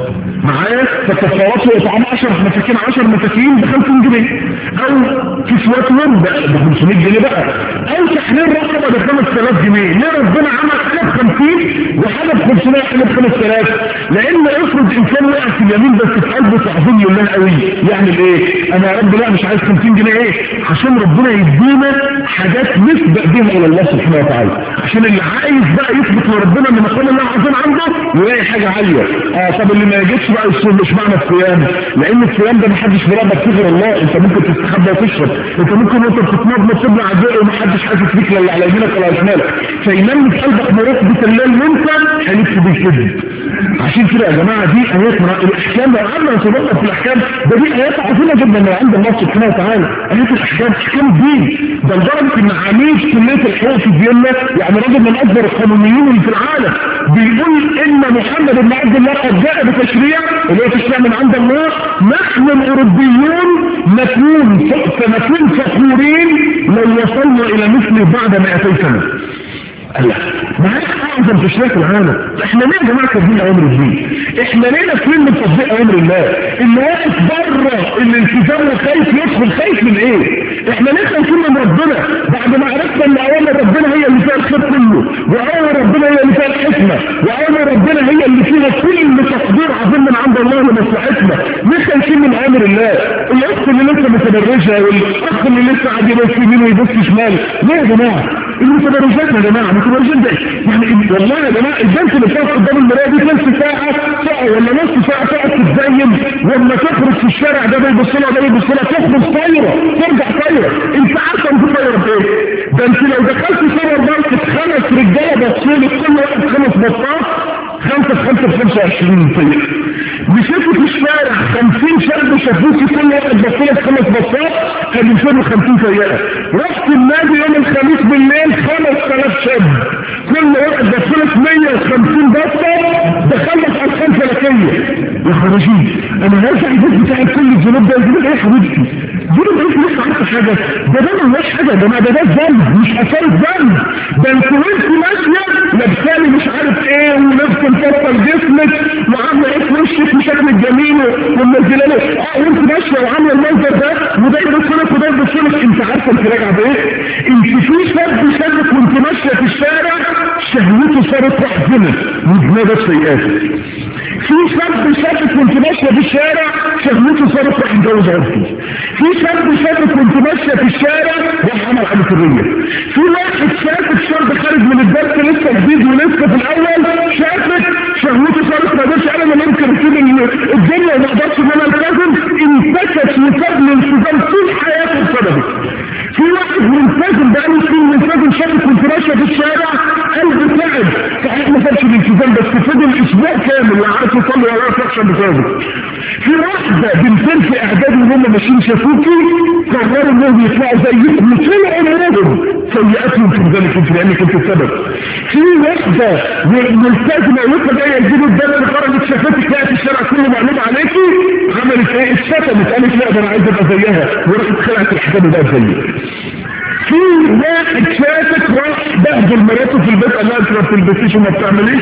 معايا فكفارات واطعام 10 مساكين 10 مساكين ب 50 جنيه او كسوتهم ب 500 جنيه بقى او تحرير رقبه ب 5000 جنيه ليه ربنا عمل حاجه ب 50 وحاجه ب 500 وحاجه ب 5000 لان افرض انسان وقع في اليمين بس في قلبه تعظيم لله قوي يعمل ايه انا يا رب لا مش عايز 50 جنيه ايه عشان ربنا يدينا حاجات نسبق بيها الى الله سبحانه وتعالى عشان اللي عايز بقى يثبت لربنا ان مقام الله عظيم عنده يلاقي حاجه عاليه اه طب اللي ما يجيش بقى الصوم مش معنى الصيام لان الصيام ده محدش بيراقبك فيه غير الله انت ممكن تستخبى وتشرب انت ممكن وانت بتتنضم تبلع عزاء ومحدش حاسس بيك لا على يمينك ولا على شمالك فينام في قلبك مراقبه الليل وانت هلف بيشد عشان كده يا جماعه دي ايات من الاحكام لو قعدنا نتدبر في الاحكام ده دي ايات عظيمه جدا من عند الله سبحانه وتعالى ايات الاحكام احكام الدين ده لدرجه ان عميد كليه الحقوق في فيينا يعني راجل من اكبر القانونيين اللي في العالم بيقول ان محمد بن عبد الله قد جاء بتشريع اللي هو تشريع من عند الله نحن الاوروبيون نكون سنكون فخورين لو وصلنا الى مثله بعد 200 سنه الله معاك اعظم تشريع في العالم احنا ليه يا جماعه كاتبين اوامر الدين احنا ليه ناسلين من تطبيق اوامر الله اللي واقف بره الالتزام وخايف يدخل خايف من ايه احنا ليه خايفين من ربنا بعد ما عرفنا ان اوامر ربنا هي اللي فيها الخير كله واوامر ربنا هي اللي فيها الحكمه واوامر ربنا هي اللي فيها كل تقدير عظيم من عند الله لمصلحتنا ليه خايفين من اوامر الله الاخت اللي لسه متبرجه والاخ اللي لسه قاعد يبص يمين ويبص شمال ليه يا جماعه المتبرجات يا جماعه المتبرجات ده يعني والله يا جماعه البنت اللي بتقف قدام المرايه دي نص ساعه ساعه ولا نص ساعه تقعد تتزين ولما تخرج في الشارع ده بيبص لها ده بيبص لها تخرج طايره ترجع طايره انت عارفه انت طايره بايه ده انت لو دخلت سوبر ماركت خمس رجاله بصولك كل واحد خمس بطاط خمسة في خمسة في خمسة وعشرين طيب مشيت في الشارع خمسين شاب شافوكي كل واحد بصلك خمس بصات كان 250 سيئة رحت النادي يوم الخميس بالليل 5000 شاب كل واحد بصلك 150 بصة دخلت ارقام فلكية يا خرجين انا هرجع البيت بتاعي كل الذنوب ده الذنوب ايه يا حبيبتي ذنوب ايه لسه عارفه حاجه ده ده ملوش حاجه ده ما ده ده ذنب مش اثار الذنب ده انت وانت ماشيه لابساني مش عارف ايه ونفس مفصل جسمك وعامله ايه في وشك وشكلك جميل ومنزله له اه وانت ماشيه وعامله المنظر ده وده يبصلك وده يبصلك انت عارفه انت راجعه بايه؟ انت في شاب شافك وانت ماشيه في الشارع شهوته صارت رحمه وجنابه سيئاتك في شاب شافك وانت ماشيه في الشارع شهوته صارت راح يتجوز عرفي في شاب شافك وانت ماشيه في الشارع راح عمل عمل سريه في واحد شافك شاب خارج من الدرس لسه جديد ولسه في الاول شافك شهوته صارت ما قدرش انا ما ممكن اسيب الدنيا وما اقدرش ان انا التزم انتكس وساب الالتزام طول حياته بسببك في واحد ملتزم بقاله سنين ملتزم شافك وانت ماشيه في الشارع قلبه تعب صحيح ما سابش الالتزام بس فضل اسبوع كامل لا عارف يصلي ولا عارف يخشى بسببك في واحدة بنتين في اعداد وهم ماشيين شافوكي قرروا انهم يطلعوا زيك وطول عمرهم سيئاتهم في ذلك انت لانك انت السبب في واحدة ملتزمة وانت جاية يجيبوا الدم خرجت شافتك لقت الشارع كله معلوم عليكي عملت ايه اتشتمت قالت لا ده انا عايز ابقى زيها وراحت خلعت الحجاب بقى زيك في واحد شافك راح بهدل مراته في البيت قال لها انت ما بتلبسيش وما بتعمليش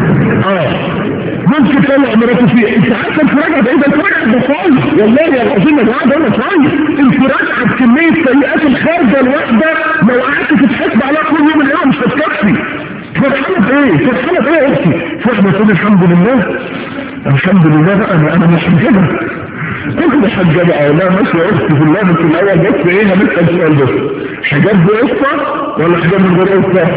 اه ممكن تطلع مراته فيه انت عارفه انت راجعه بايه ده انت راجعه بصايع والله يا العظيم يا جماعه ده انا صايع انت راجعه بكميه سيئات الخارجه الواحده لو قعدت تتحاسب عليها كل يوم اليوم مش هتكفي فرحانه بايه؟ فرحانه بايه يا اختي؟ فرحانه تقول الحمد لله الحمد لله بقى انا انا مش محجبه كنت محجبه اه لا ماشي يا اختي في الله في الاول بس ايه هنسال سؤال بس حجاب بقصه ولا حجاب من غير قصه؟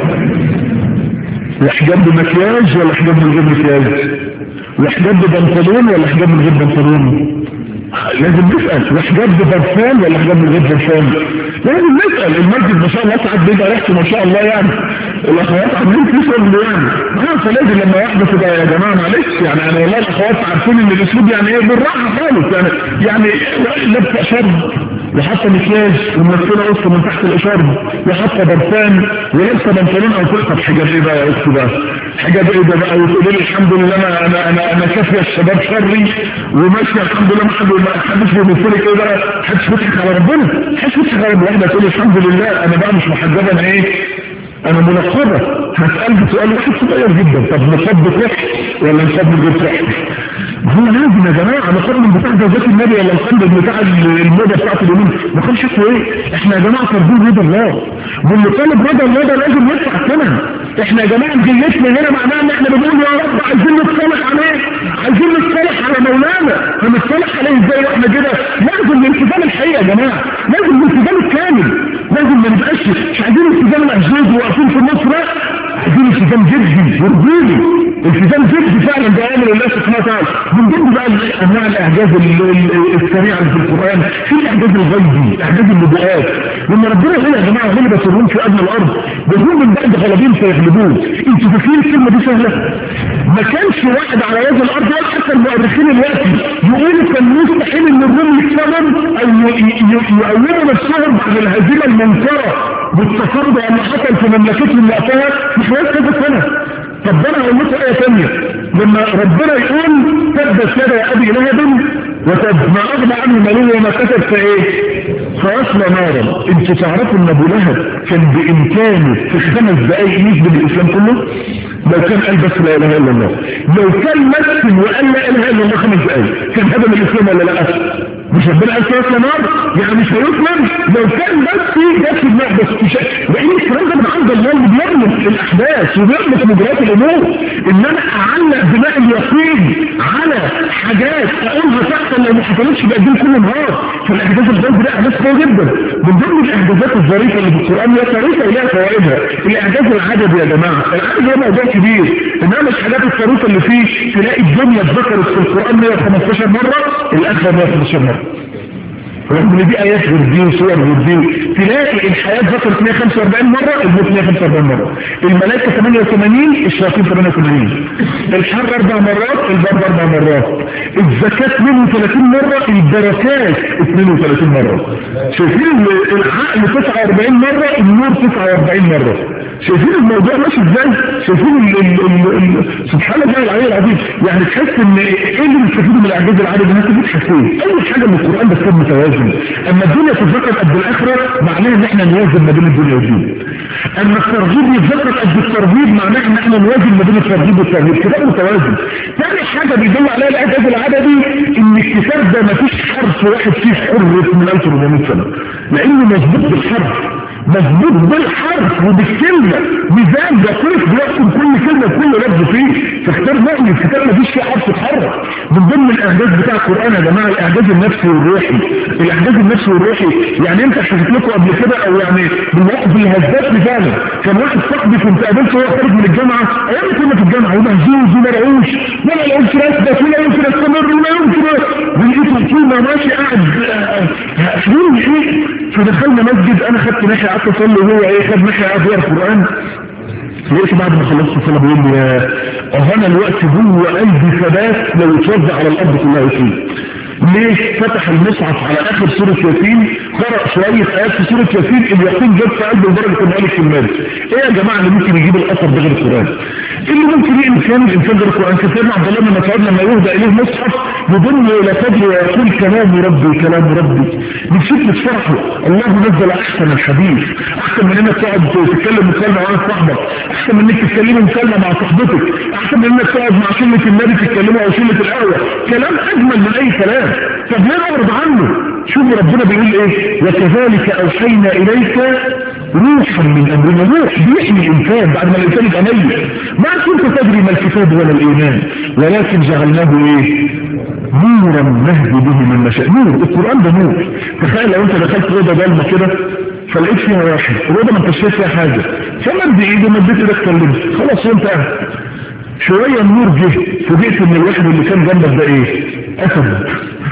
وحجاب بمكياج ولا حجاب من غير مكياج وحجاب ببنطلون ولا حجاب من غير بنطلون لازم نسأل وحجاب ببرفان ولا حجاب من غير برفان لازم نسأل المسجد ما شاء الله ساعات بيبقى ريحته ما شاء الله يعني الاخوات عاملين في شغل يعني اه فلازم لما واحده تبقى يا جماعه معلش يعني انا والله الاخوات عارفين ان الاسلوب يعني ايه بالراحه خالص يعني يعني لابسه شرب وحاطه مكياج ومنزله قصه من تحت الاشارب وحاطه برفان ولابسه بنطلون او كل طب حجاب ايه بقى يا اختي بقى حجاب ايه ده بقى وتقولي لي الحمد لله انا انا انا انا كافيه الشباب شري وماشيه الحمد لله ما حد ما حدش بيمثلك ايه بقى حدش بيضحك على ربنا حدش بيضحك على ربنا واحده تقول الحمد لله انا بقى مش محجبه انا ايه انا منقبه هسأل سؤال واحد صغير جدا طب نصب بتحت ولا نصب غير تحت هو لازم يا جماعه نقارن بتاع زوجات النبي ولا نقارن بتاع الموضه بتاعت اليومين نقارن شكله ايه احنا يا جماعه طالبين رضا الله واللي طالب رضا الله ده لازم يدفع الثمن احنا يا جماعه جيتنا هنا معناها ان احنا بنقول يا رب عايزين نتصالح عليه عايزين نتصالح على مولانا هنتصالح عليه ازاي واحنا كده لازم الالتزام الحقيقي يا جماعه لازم الالتزام الكامل لازم ما نبقاش مش عايزين التزام الاحزاب واقفين في النص لا عايزين التزام جدي ورجولي التزام جدي فعلا بأمر الله سبحانه وتعالى من ضمن بقى انواع الاعجاز السريعه اللي في القران في الاعجاز الغيبي اعجاز النبوءات لما ربنا يقول يا جماعه غلبت الروم في ادنى الارض وهم من بعد غلبين سيغلبون انتوا فاكرين الكلمه دي سهله ما كانش واحد على وجه الارض ولا حتى المؤرخين الوقت يقولوا كان مستحيل ان الروم يكسبوا او يقوموا نفسهم بعد الهزيمه المنكره بالتصرف اللي حصل في مملكتهم وقتها في خلال كذا سنه طب انا هقول لكم ايه ثانيه لما ربنا يقول تبت يدا ابي لهب وتب ما اغنى عنه ماله وما كتب في ايه فاصلى نارا انتوا تعرفوا ان ابو لهب كان بامكانه في خمس دقائق يثبت الاسلام كله لو كان قال بس لا اله الا الله لو كان مثل وقال لا اله الا الله خمس دقائق كان هدم الاسلام ولا لا مش ربنا قال فيها نار يعني مش هيسلم لو كان بس جت في دماغ بس مش لان الكلام ده من عند الله اللي بيغلق الاحداث وبيغلق مجريات الامور ان انا اعلق بناء اليقين على حاجات اقولها تحصل لو ما حصلتش بقدم كل نهار فالاحداث الغيب ده احداث قويه جدا من ضمن الاحداثات الظريفه اللي في القران هي طريقه ولها فوائدها الاعجاز العددي يا جماعه العدد ده موضوع كبير انما الحاجات الطريفه اللي فيه تلاقي الدنيا اتذكرت في القران 115 مره الاخره 115 مره رغم ان دي ايات غير دي وصور غير دي تلاقي الحياة ذكرت 145 مرة الموت 145 مرة الملائكة 88 الشياطين 88 الحر اربع مرات البرد اربع مرات الزكاة 32 مرة البركات 32 مرة شايفين العقل 49 مرة النور 49 مرة شايفين الموضوع ماشي ازاي شايفين ال ال ال ال سبحان الله العلي العظيم يعني تحس ان ايه اللي بيستفيدوا من الاعجاز العادي ده انت بتحسين اول حاجه من القران بس كان متوازن اما الدنيا تتذكر قد الاخره معناها ان احنا نوازن ما بين الدنيا والدين اما الترغيب يتذكر قد الترغيب معناه ان احنا نوازن ما بين الترغيب والترهيب كتاب متوازن ثاني حاجه بيدل عليها الاعجاز العددي ان الكتاب ده ما فيش حرف واحد فيه حرف من 1400 سنه لانه مظبوط بالحرف مظبوط بالحرف وبالكلمة ميزان دقيق بيحكم كل كلمة كل لفظ فيه فاختار مؤمن الكتاب ما فيش فيه حرف اتحرك من ضمن الاعجاز بتاع القرآن يا جماعة الاعجاز النفسي والروحي الاعجاز النفسي والروحي يعني انت حكيت لكم قبل كده او يعني بالوقت بالهزات فعلا كان واحد صاحبي كنت قابلته وهو خارج من الجامعة ايام كنا في الجامعة ومهزوز ومرعوش ولا يمكن اثبت ولا يمكن استمر ولا يمكن ولقيته كلمة ماشي قاعد حلول ايه فدخلنا مسجد انا خدت ناحية قعدت اصلي وهو ايه خد ناحية قعد يقرا القرآن لقيت بعد ما خلصت الصلاة بيقول لي يا اهنا الوقت جوه قلبي ثبات لو اتوزع على الارض كلها يسير ليه فتح المصحف على اخر سورة ياسين قرأ شوية ايات في سورة ياسين اليقين جاب في قلبه لدرجة ان الف المال ايه يا جماعة اللي ممكن يجيب الاثر ده غير القرآن ايه اللي ممكن يعمل كان الانسان غير القرآن سيدنا عبد الله بن مسعود لما يهدى اليه مصحف يضم الى صدره ويقول كلام ربي كلام ربي من شدة فرحه الله نزل احسن الحديث احسن من انك تقعد تتكلم مكالمة مع صاحبك احسن من انك تتكلم مكالمة مع صاحبتك احسن من انك تقعد مع شلة النبي تتكلموا او شلة القهوة كلام اجمل من اي كلام طب ليه نعرض عنه شوف ربنا بيقول ايه وكذلك اوحينا اليك روحا من امرنا روح بيحمي الانسان بعد ما الانسان يبقى ميت ما كنت تدري ما الكتاب ولا الايمان ولكن جعلناه ايه نورا نهدي به من نشاء نور القران ده نور تخيل لو انت دخلت اوضه ضلمه كده فلقيت فيها واحد الاوضه ما انتش شايف فيها حاجه فمد ايده مديت ايدك كلمت خلاص وانت قاعد شويه النور جه فوجئت ان الواحد اللي كان جنبك ده ايه اسد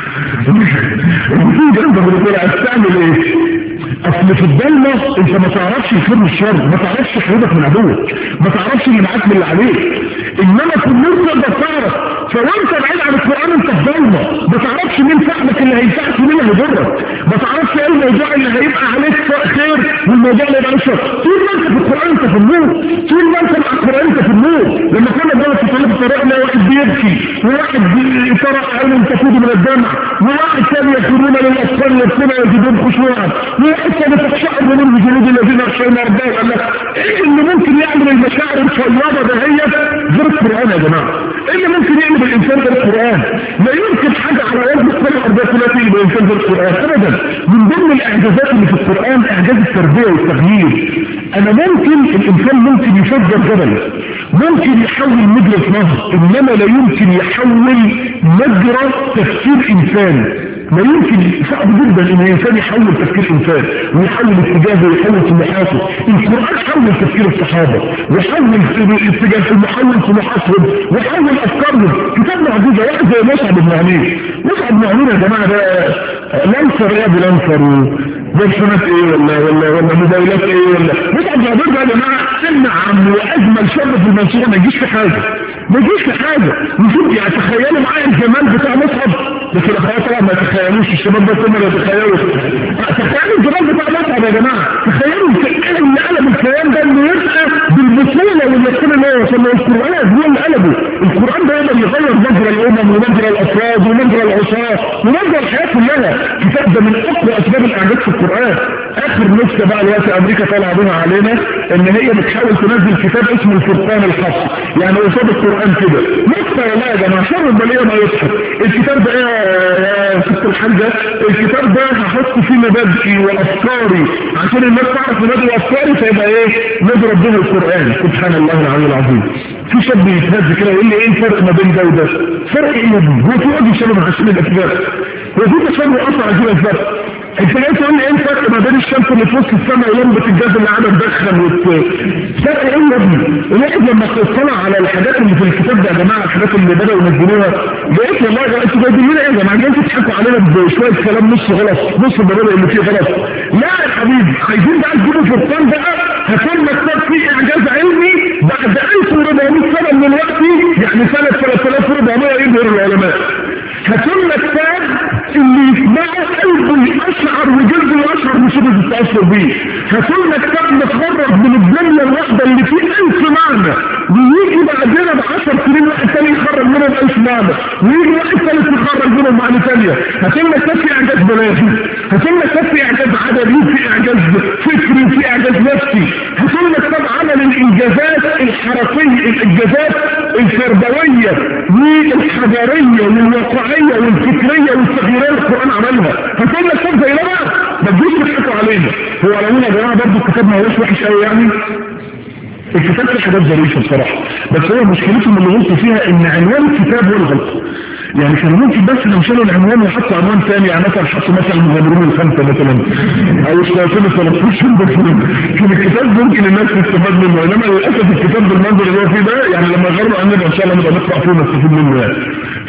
المفروض جنبك اللي طلع تعمل ايه اصل في الضلمه انت ما تعرفش الخير من الشر ما تعرفش تحريضك من عدوك ما تعرفش اللي معاك من اللي عليك انما في النور تقدر تعرف فوانت بعيد عن القران انت في ضلمه ما تعرفش مين صاحبك اللي هينفعك ومين اللي يضرك ما تعرفش ايه الموضوع اللي هيبقى عليك خير والموضوع اللي هيبقى عليك شر طول ما انت في القران انت في النور طول ما انت مع القران انت في النور لما كنا بنقعد في طريق الطريق نلاقي واحد بيبكي وواحد ترى عينه تفيض من الدمع وواحد ثاني يخرون للاطفال يبكون ويجدون خشوعا وواحد ثاني تقشعر من جلود الذين يخشون ربهم قال لك ايه اللي ممكن يعمل المشاعر الفياضه دهيت غير القران يا جماعه ايه اللي ممكن يعمل الانسان غير القران لا يمكن حاجه على وجه السنه الارضيه كلها تيجي بالانسان غير القران ابدا من ضمن الاعجازات اللي في القران اعجاز التربيه والتغيير انا ممكن الانسان ممكن يفجر جبل ممكن يحول مجرى نهر انما لا يمكن يحول مجرى تفكير انسان لا يمكن صعب جدا ان الانسان يحول تفكير انسان ويحول اتجاهه ويحول طموحاته القران حول تفكير الصحابه وحول اتجاه المحول طموحاتهم وحول افكارهم كتاب معجزه واحد زي مصعب بن عمير مصعب بن عمير يا جماعه ده لانسر ايه بلانسر ده سنة ايه ولا ولا ولا موبايلات ايه ولا مصعب بن عمير ده يا جماعه انعم واجمل شاب في المنصوره ما يجيش في حاجه ما يجيش في حاجه نشوف يعني تخيلوا معايا الجمال بتاع مصعب لكن اخوات طبعا ما تخيلوش الشباب بس هم اللي يتخيلوا تخيلوا الجمال بتاع مصعب يا جماعه تخيلوا اللي قلب الكلام ده انه يبقى بالبطوله واليقين اللي هو وصل له القران هو اللي قلبه القران ده يقدر يغير مجرى الامم ومجرى الافراد ومجرى العصاه ومجرى الحياه كلها الكتاب ده من اقوى اسباب الاعجاز في القران اخر نكته بقى دلوقتي امريكا طالعه بيها علينا ان هي بتحاول تنزل كتاب اسمه الفرقان الحق يعني قصاد القران كده نكته والله يا جماعه شر البليه ما يضحك الكتاب ده ايه يا ست الحاجه الكتاب ده هحط فيه مبادئي وافكاري عشان الناس تعرف مبادئي وافكاري فيبقى ايه نضرب به القران سبحان الله العلي العظيم في شاب يتهز كده يقول لي ايه الفرق ما بين ده وده فرق ايه يا ابني هو في وجه شبه من عشان الاسباب هو في تشابه اصلا عشان الفرق انت جاي تقول لي ايه الفرق ما بين الشمس اللي في وسط السماء ولمبه الجاز اللي قاعده تدخن وت فرق ايه يا ابني؟ الواحد لما اطلع على الحاجات اللي في الكتاب ده يا جماعه الحاجات اللي بداوا ينزلوها لقيت والله يا انتوا جايبين لنا ايه يا جماعه جايين تضحكوا علينا بشويه كلام نص غلط نص المبادئ اللي فيه غلط لا يا حبيبي عايزين بقى تجيبوا فرقان بقى هتكون مكتب فيه اعجاز علمي بعد 1400 سنه من الوقت يعني سنه 3400 يظهر العلماء هتكون مكتب اللي يسمعه قلبه يشعر وجلده يشعر مش تتاثر بيه هتكون مكتب متخرج من الجمله الواحده اللي فيه ألف معنى ويجي بعدنا ب 10 سنين واحد تاني يخرج منهم ألف معنى ويجي واحد ثالث يخرج منهم معنى ثانيه هتكون مكتب في اعجاز بلاغي هتكون مكتب في اعجاز عددي في اعجاز فكري في اعجاز نفسي هتكون مكتب عمل الانجازات الحركيه الانجازات الفردويه والحضاريه والواقعيه والفكريه والتغييرات القران عملها هتكون مكتب زي ده بقى ما تجوش تضحكوا علينا هو لو يا جماعه برضه الكتاب ما هوش وحش قوي يعني الكتاب فيه حاجات ظريفه بصراحه بس هو مشكلتهم اللي غلطوا فيها ان عنوان الكتاب هو الغلط يعني كان ممكن بس لو شالوا العنوان وحطوا عنوان ثاني يعني مثلا حطوا مثلا المغامرون الخمسه مثلا او الشياطين ال 13 بس كان الكتاب ممكن الناس تستفاد منه انما للاسف الكتاب بالمنظر اللي هو فيه ده يعني لما يغيروا عننا ان شاء الله نبقى نقرا فيه ونستفيد منه يعني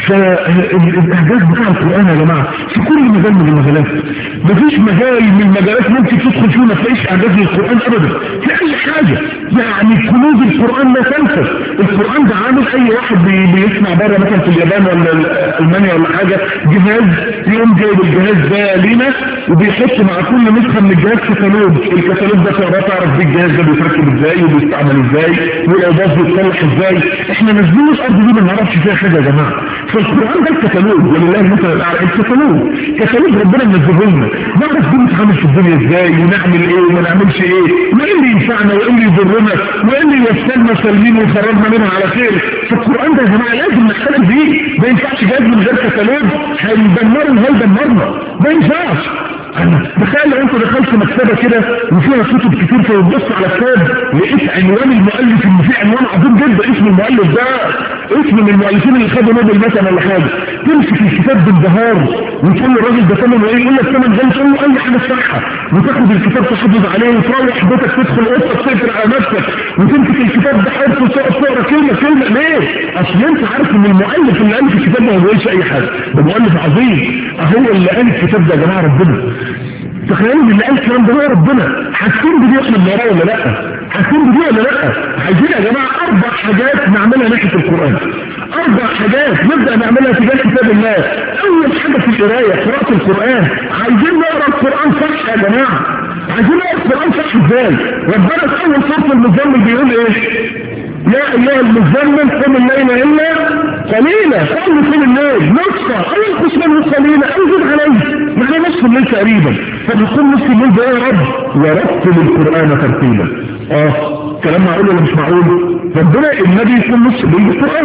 فالاعجاز بتاع القران يا جماعه في كل مجال من المجالات مفيش مجال من المجالات ممكن تدخل فيه ما تلاقيش اعجاز للقران ابدا في اي حاجه يعني كنوز القران لا تنسى القران ده عامل اي واحد بي بيسمع بره مثلا في اليابان ولا المانيا ولا حاجه جهاز يقوم جايب الجهاز ده لينا وبيحط مع كل نسخه من الجهاز كتالوج الكتالوج ده تقدر تعرف بيه الجهاز ده بيتركب ازاي وبيستعمل ازاي والاضاف بيتصلح ازاي احنا نازلين الارض دي ما نعرفش فيها حاجه يا جماعه فالقران ده الكتالوج ولله المثل الاعلى الكتالوج كتالوج ربنا منزله لنا نعرف دي نتعامل في الدنيا ازاي ونعمل ايه وما نعملش ايه وايه اللي ينفعنا وايه اللي يضرنا وايه اللي يوصلنا سالمين وخرجنا منها على خير فالقران ده يا جماعه لازم نختلف بيه ما ينفعش جهاز من غير كتالوج هيدمرنا هيدمرنا ما ينفعش تخيل لو انت دخلت مكتبه كده وفيها كتب كتير فبتبص على كتاب لقيت عنوان المؤلف ان في عنوان عظيم جدا اسم المؤلف ده اسم من المؤلفين اللي خدوا نوبل مثلا ولا حاجه تمسك الكتاب بالبهار وتقول له الراجل ده ثمنه ايه يقول لك ثمن غالي تقول له اي حاجه صحه وتاخد الكتاب تحافظ عليه وتروح بيتك تدخل اوضتك تقفل على نفسك وتمسك الكتاب ده حرف وتقعد تقرا كلمه كلمه ليه؟ اصل انت عارف ان المؤلف اللي الف الكتاب ده ما بيقولش اي حاجه ده مؤلف عظيم اهو اللي قال الكتاب ده يا جماعه ربنا تخيلوا ان اللي قال الكلام ده هو ربنا حاسين بدي احنا بنقراه ولا لا حاسين بدي ولا لا عايزين يا جماعه اربع حاجات نعملها ناحيه القران اربع حاجات نبدا نعملها تجاه كتاب الله اول حاجه في القرايه قراءه القران عايزين نقرا القران صح يا جماعه عايزين نقرا القران صح ازاي ربنا في اول سوره المزمل بيقول ايه يا ايها المزمل قم الليل الا قليلا قم في الليل نصفه او ينقص منه قليلا او زد عليه يعني نصف الليل تقريبا فبيكون نصف الليل ده يا رب ورتل القران ترتيلا اه كلام معقول ولا مش معقول ربنا النبي يكون نصف الليل بالقران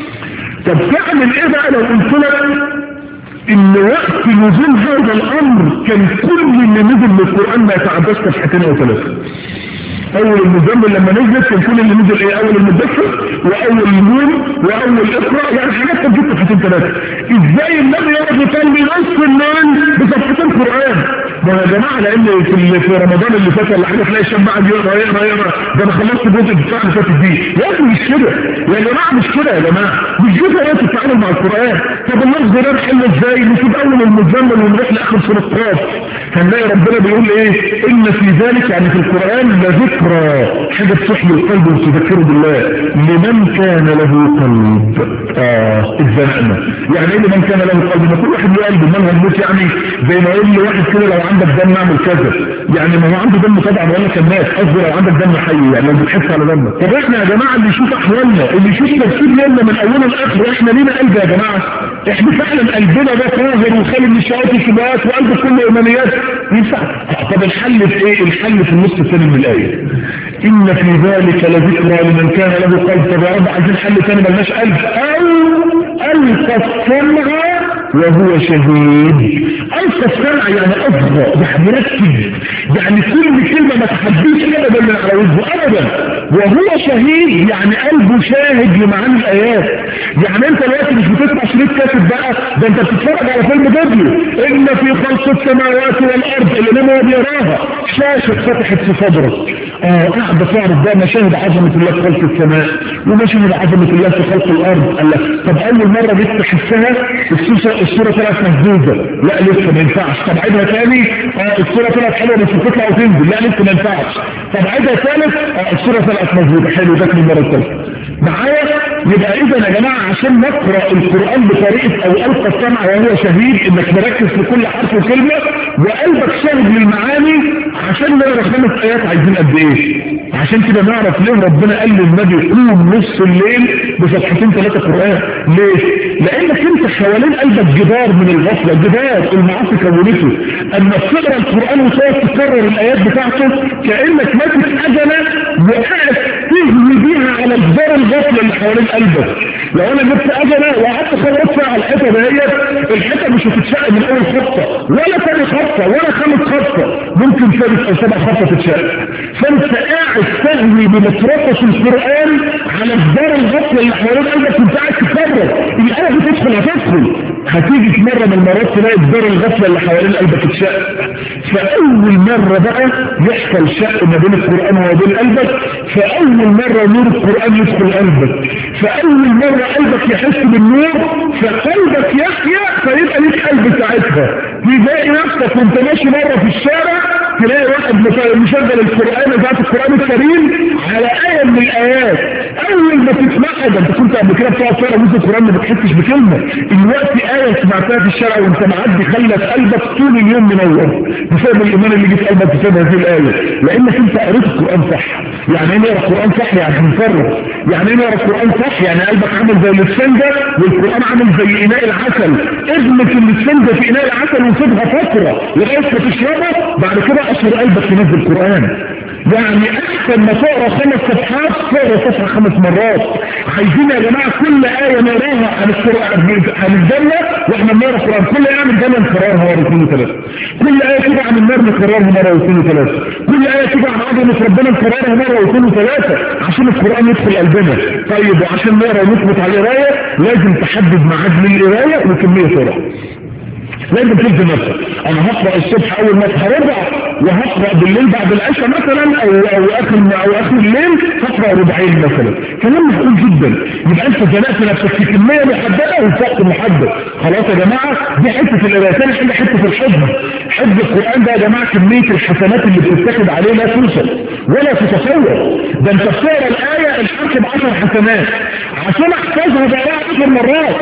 طب تعمل ايه بقى لو قلت لك ان وقت نزول هذا الامر كان كل اللي نزل من القران ما يتعداش صفحتين او ثلاثه اول المزمل لما نزلت كان كل اللي نزل ايه اول المدثر واول النور واول اقرا يعني حاجات كانت جبت صفحتين ثلاثه ازاي النبي يقعد يصلي نص الليل بصفحتين قران ما يا جماعه لان في في رمضان اللي فات ولا حاجه تلاقي الشاب قاعد يقرا يقرا يقرا ده انا خلصت جزء البتاع اللي فاتت دي يا اخي مش كده يا جماعه مش كده يا جماعه مش دي طريقه التعامل مع القران طب اللفظ ده نحل ازاي نسيب اول المزمل ونروح لاخر سوره قاف هنلاقي ربنا بيقول ايه ان في ذلك يعني في القران لذكرى حاجه تحيي القلب وتذكره بالله لمن كان له قلب اه اتزنقنا يعني ايه لمن كان له قلب ما كل واحد له قلب امال هنموت يعني زي ما يقول لي واحد كده لو عندك دم اعمل كذا يعني ما هو عنده دم طبعا ولا كان مات قصدي لو عندك دم حي يعني لو بتحس على دمك طب احنا يا جماعه اللي يشوف احوالنا اللي يشوف ترتيب ليلنا من اوله لاخره احنا لينا قلب يا جماعه احنا فعلا قلبنا ده طاهر وخالي من الشهوات والشبهات وقلب كله ايمانيات ينفع طب الحل في ايه الحل في النص الثاني من الايه ان في ذلك لذكرى لمن كان له قلب طب يا رب عايزين حل ثاني ملناش قلب او القى السمع وهو شهيد ألقى السمع يعني أصغى يعني ركز يعني كل كلمة ما تحديش أبدا من على وجهه أبدا وهو شهيد يعني قلبه شاهد لمعاني الآيات يعني أنت دلوقتي مش بتسمع شريط كاسب بقى ده أنت بتتفرج على فيلم فيديو إن في خلق السماوات والأرض اللي نمو بيراها شاشة فتحت في صدرك اه قاعد بتعرف ده مشاهد عظمة الله في خلق السماء ومشاهد عظمة الله في خلق الأرض قال لك طب أول مرة جيت تحسها الصورة الصورة طلعت مسدودة لا لسه ما ينفعش طب عيدها تاني اه الصورة طلعت حلوة بس بتطلع وتنزل لا لسه ما ينفعش طب عيدها ثالث اه الصورة طلعت مسدودة حلو جت من المرة الثالثة معايا يبقى اذا يا جماعة عشان نقرأ القرآن بطريقة او القى السمع وهو شهيد انك مركز في كل حرف وكلمة وقلبك شاهد للمعاني عشان نقرا خمس ايات عايزين قد ايه عشان كده نعرف ليه ربنا قال للنبي قوم نص الليل بصفحتين ثلاثة قرآن ليه لانك انت حوالين قلبك جدار من الغفلة جدار المعاصي كونته اما تقرا القرآن وتقعد تكرر الايات بتاعته كأنك ماسك اجلة وقاعد تهوي بيها على جدار الغفلة اللي حوالين قلبك لو انا جبت اجلة وقعدت خبطت على الحيطة دهيت الحيطة مش هتتشق من اول خطة ولا ثاني خطة ولا خامس خطة ممكن ثالث او سبع خطة تتشق فانت قاعد تهوي بمطرقة القرآن على جدار الغفلة اللي حوالين قلبك وانت قاعد تكرر الآية بتدخل هتدخل هتيجي في مرة من المرات تلاقي جدار الغفلة اللي حوالين قلبك اتشق فأول مرة بقى يحصل شق ما بين القرآن وما بين قلبك فأول مرة نور القرآن يدخل قلبك فأول مرة قلبك يحس بالنور فقلبك يحيا فيبقى ليك قلب ساعتها تلاقي نفسك وانت ماشي مرة في الشارع تلاقي واحد مشغل القرآن ذات القرآن الكريم على آية من الآيات أول ما تسمعها ده أنت كنت قبل كده بتقعد تقرا جزء القرآن ما بتحسش بكلمة دلوقتي آية سمعتها في الشارع وأنت معدي خلت قلبك طول اليوم منور بسبب الإيمان اللي جه في قلبك بسبب هذه الآية لأنك أنت قريت القرآن صح يعني إيه نقرا القرآن صح يعني هنفرق يعني إيه نقرا القرآن صح يعني قلبك عامل زي الاسفنجة والقرآن عامل زي إناء العسل اغمس الاسفنجة في إناء العسل وسيبها فترة لغاية ما تشربه بعد كده أشهر قلبك تنزل القرآن يعني احسن ما تقرا خمس صفحات تقرا صفحه خمس مرات عايزين يا جماعه كل ايه نقراها عن القران عن الجنه واحنا بنقرا القران كل ايه عن الجنه نكررها مره واثنين وثلاثه كل ايه كده عن النار نكررها مره واثنين وثلاثه كل ايه كده عن عظمه ربنا نكررها مره واثنين وثلاثه عشان القران يدخل قلبنا طيب وعشان نقرا ونثبت على القرايه لازم تحدد ميعاد للقرايه وكميه قراءه لازم تلزم نفسك انا هقرا الصبح اول ما اصحى ربع وهقرا بالليل بعد العشاء مثلا او او اخر او اخر الليل هقرا ربعين مثلا كلام معقول جدا يبقى انت زنقت نفسك في كميه محدده وفي وقت محدد خلاص يا جماعه دي حته القرايه ثاني حاجه حته الحفظ حفظ القران ده يا جماعه كميه الحسنات اللي بتتاخد عليه لا توصل ولا تتصور ده انت بتقرا الايه الحرف ب 10 حسنات عشان احفظها بقى 10 مرات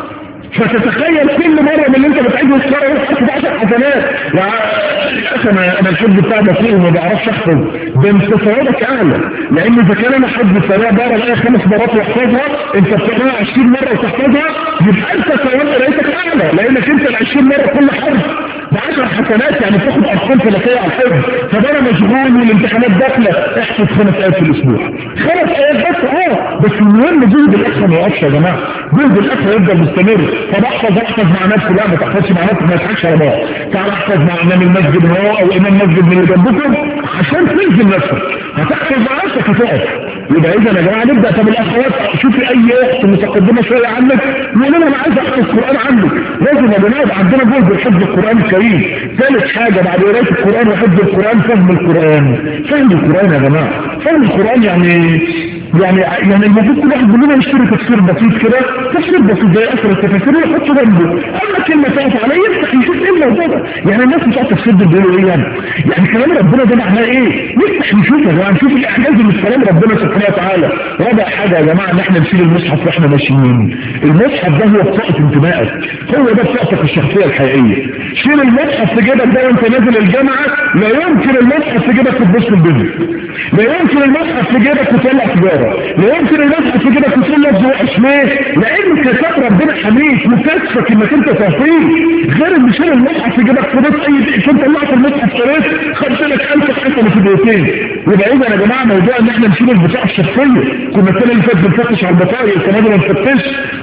فتتخيل كل مرة من اللي انت بتعيده الصلاة يحفظ 10 حسنات يا اخي انا انا الحفظ بتاعي بطيء وما بعرفش احفظ ده انت ثوابك اعلى لان اذا كان انا حفظ السريع بقرا الايه خمس مرات واحفظها انت بتقراها 20 مرة وتحفظها يبقى انت ثواب قرايتك اعلى لانك انت ال 20 مرة كل حرف ب 10 حسنات يعني بتاخد ارقام فلكيه على الحفظ طب انا مشغول والامتحانات داخله احفظ خمس ايات في الاسبوع خمس ايات بس اه بس المهم جهد الاخ ما يقفش يا جماعه جهد الاخ يفضل مستمر طب احفظ احفظ مع نفسي لا ما تحفظش مع نفسك ما تضحكش على بعض تعال احفظ مع امام المسجد هو او امام مسجد من اللي جنبكم عشان تنزل نفسك هتحفظ مع نفسك هتقف يبقى اذا يا جماعه نبدا طب الاخوات شوفي اي اخت متقدمه شويه عنك يقول لنا انا عايز احفظ القران عندك لازم يا جماعه يبقى عندنا جهد حفظ القران الكريم ثالث حاجه بعد قرايه القران وحفظ القران فهم القران فهم القران يا جماعه فهم القران يعني يعني يعني المفروض كل واحد مننا يشتري تفسير بسيط كده تفسير بسيط زي اثر التفاسير يحطه جنبه اما كلمه تقف عليه يفتح يشوف ايه الموضوع ده يعني الناس بتوع التفسير دول بيقولوا ايه يعني يعني كلام ربنا ده معناه ايه نفتح نشوف يا جماعه نشوف الاعجاز اللي في كلام ربنا سبحانه وتعالى رابع حاجه يا جماعه ان احنا نشيل المصحف واحنا ماشيين المصحف ده هو بطاقه انتمائك هو ده بطاقتك الشخصيه الحقيقيه شيل المصحف في جيبك ده وانت نازل الجامعه لا يمكن المصحف في جيبك تبص البيزنس لا يمكن المصحف في جيبك تطلع سيجاره لا يمكن المصحف في جيبك تقول لك زوق ليه؟ لان كتاب ربنا حميك مكتفك انك انت تهفيه غير ان شيل المصحف في جيبك فضيت اي كنت طلعت المصحف قريت خدت لك 1000 حته في دقيقتين يبقى اذا يا جماعه موضوع ان احنا نشيل البطاقه الشخصيه كنا السنه اللي فاتت بنفتش على البطايق السنه دي ما نفتش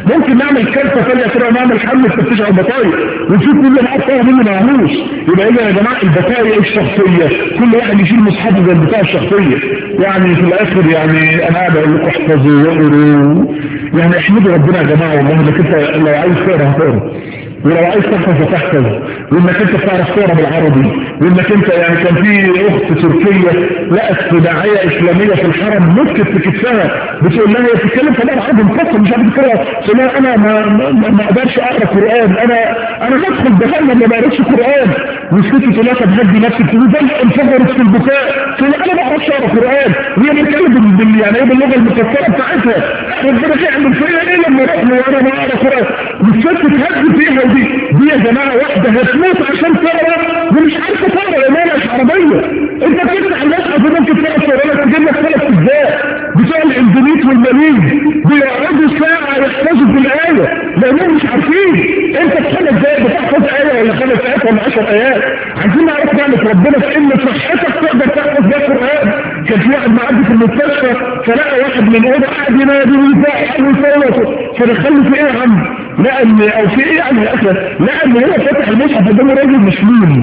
ممكن نعمل كارثه ثانيه كده نعمل حمله تفتيش على البطايق ونشوف مين اللي معاه طاقه مين اللي معهوش يبقى اذا يا جماعه البطايق الشخصيه كل واحد يشيل مصحفه زي البتاع الشخصيه يعني في الاخر يعني انا قاعد اقول لكم احفظوا واقروا يعني احمدوا ربنا يا جماعه والله انك انت لو عايز تقرا هتقرا ولو عايز تحفظ فتحفظ وانك انت بتعرف تقرا بالعربي وانك انت يعني كان في اخت تركيه لقت داعيه اسلاميه في الحرم مسكت في كتفها بتقول لها هي بتتكلم كلام عربي مفصل مش عارف تقرا تقول لها انا ما, ما, ما اقدرش اقرا قران انا انا بدخل جهنم ما بقراش قران والست تقول لها طب هدي نفسك تقول ده انفجرت في البكاء تقول لها انا ما بعرفش اقرا قران وهي بتتكلم بال يعني ايه باللغه المكسره بتاعتها ربنا يعمل فيا ايه لما اروح له وانا ما اقرا قران والست تهدي فيها دي دي يا جماعة واحدة هتموت عشان تقرا ومش عارفة تقرا يا مالها مش عربية انت بتفتح المصحف وممكن تقرا تقرا تجيب لك ثلاث اجزاء بتوع الاندونيت والمريض بيقعدوا ساعة يحفظوا في الآية لأنهم مش عارفين انت في خمس دقايق بتحفظ آية ولا خمس آيات ولا 10 آيات عايزين نعرف نعمة ربنا في ان صحتك تقدر تحفظ ده قرآن كان في واحد معدي في المستشفى فلقى واحد من اوضه قاعد ينادي ويزعق ويصوت فدخله في ايه يا عم؟ لقى ان او في ايه يعني يا اخي لقى ان هو فتح المصحف قدامه راجل مشلول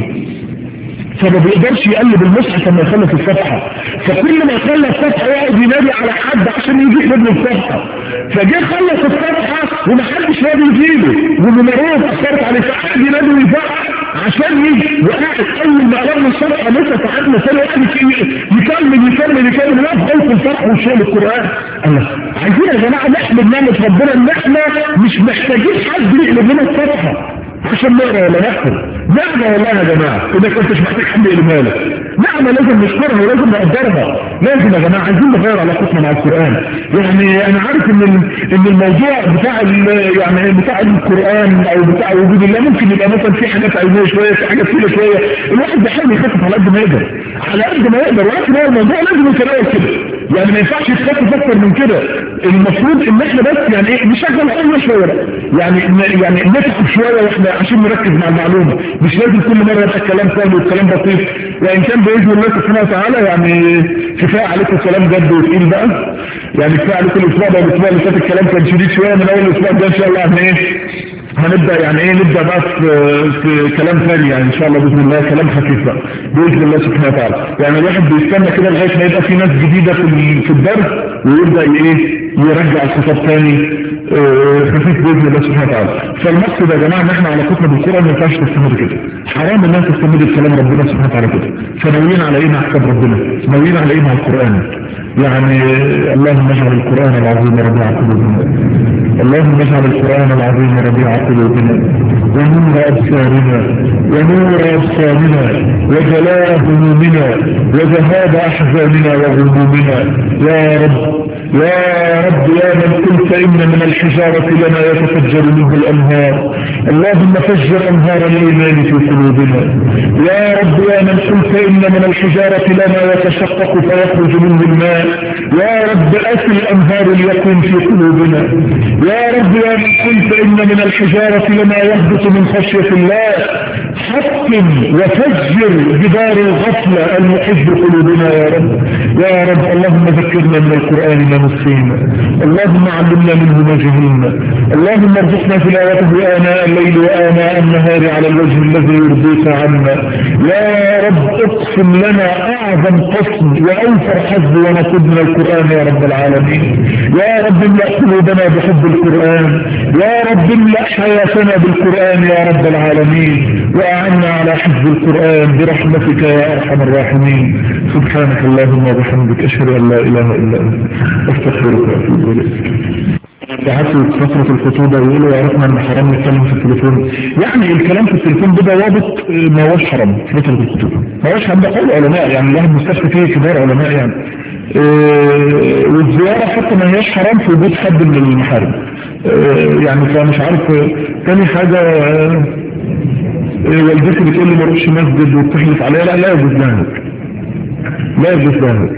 فما بيقدرش يقلب المصحف لما يخلص الصفحة فكل ما يخلص صفحة يقعد ينادي على حد عشان يجي ابن الصفحة فجه خلص الصفحة ومحدش راضي يجيبه والنمرات اثرت عليه فقعد ينادي ويزعق عشان يجي وقاعد اول ما قلب الصفحة لسه ساعتنا ثاني واحد يكمل يكمل يكمل يقف خلف الفرح وشغل القرآن الله عايزين يا جماعة نحمد نعمة ربنا ان احنا مش محتاجين حد يقلب لنا الصفحة عشان نقرا ولا نحفظ نعمة والله يا جماعة انك انت مش محتاج حد يقلبها لك نعمة لازم نشكرها ولازم نقدرها لازم يا جماعة عايزين نغير علاقتنا مع القرآن يعني انا عارف ان ان الموضوع بتاع يعني بتاع القرآن او بتاع وجود الله ممكن يبقى مثلا في حاجات عايزية شوية في حاجات فيها شوية الواحد بيحاول يخفف على قد ما يقدر على قد ما يقدر ولكن هو الموضوع لازم يتناول كده يعني ما ينفعش يتخفف اكتر من كده المفروض ان احنا بس يعني ايه نشغل عقلنا شوية يعني يعني نتعب شوية واحنا عشان نركز مع المعلومة مش لازم كل مرة يبقى الكلام سهل والكلام بسيط وان كان باذن الله سبحانه وتعالى يعني كفايه عليكم الكلام جد وتقيل بقى يعني كفايه عليكم الاسبوع ده الاسبوع اللي فات الكلام كان شديد شويه من اول الاسبوع ده ان شاء الله يعني ايه هنبدأ يعني ايه نبدأ بقى في, في كلام ثاني يعني ان شاء الله بإذن الله كلام خفيف بقى بإذن الله سبحانه وتعالى يعني الواحد بيستنى كده لغاية ما يبقى في ناس جديدة في, في الدرس ويبدأ ايه يرجع الخطاب ثاني خفيف بإذن الله سبحانه وتعالى فالمقصد يا جماعة ان احنا علاقتنا بالقرآن ما ينفعش تستمر كده حرام الناس تستمر بكلام ربنا سبحانه وتعالى كده فناويين على ايه مع كتاب ربنا ناويين على ايه مع القرآن يعني اللهم اجعل القرآن العظيم ربيع قلوبنا اللهم اجعل القرآن العظيم ربيع قلوبنا ونور أبصارنا ونور أبصارنا وجلاء همومنا وذهاب أحزاننا وغمومنا يا رب يا رب يا من قلت إن من الحجارة لما يتفجر منه الأنهار اللهم فجر أنهار الإيمان في قلوبنا يا رب يا من قلت إن من الحجارة لما يتشقق فيخرج منه الماء يا رب أسل أنهار اليقين في قلوبنا يا رب يا من قلت إن من الحجارة لما يهبط من خشية الله حكم وفجر جدار الغفلة المحب قلوبنا يا رب يا رب اللهم ذكرنا من القرآن ما نسينا اللهم علمنا منه ما جهلنا اللهم ارزقنا تلاوته آناء الليل وآناء النهار على الوجه الذي يرضيك عنا يا رب اقسم لنا أعظم قسم وأوفر حظ ونصب من القرآن يا رب العالمين يا رب املأ قلوبنا بحب القرآن يا رب املأ حياتنا بالقرآن يا رب العالمين وأعنا على حفظ القرآن برحمتك يا أرحم الراحمين سبحانك اللهم وبحمدك أشهد أن لا إله إلا أنت أستغفرك وأتوب إليك بحثوا فترة الخطوبة يقولوا عرفنا ان حرام نتكلم في التليفون يعني الكلام في التليفون ده ضوابط ما هوش حرام في فترة الخطوبة ما هوش حرام ده قول علماء يعني الواحد مستشفى فيه كبار علماء يعني إيه والزيارة حتى ما هياش حرام في وجود حد من المحارم إيه يعني فمش عارف تاني حاجة إيه والدتي بتقول لي ما اروحش مسجد وبتحلف عليا لا لا يجوز ذلك لا يجوز ذلك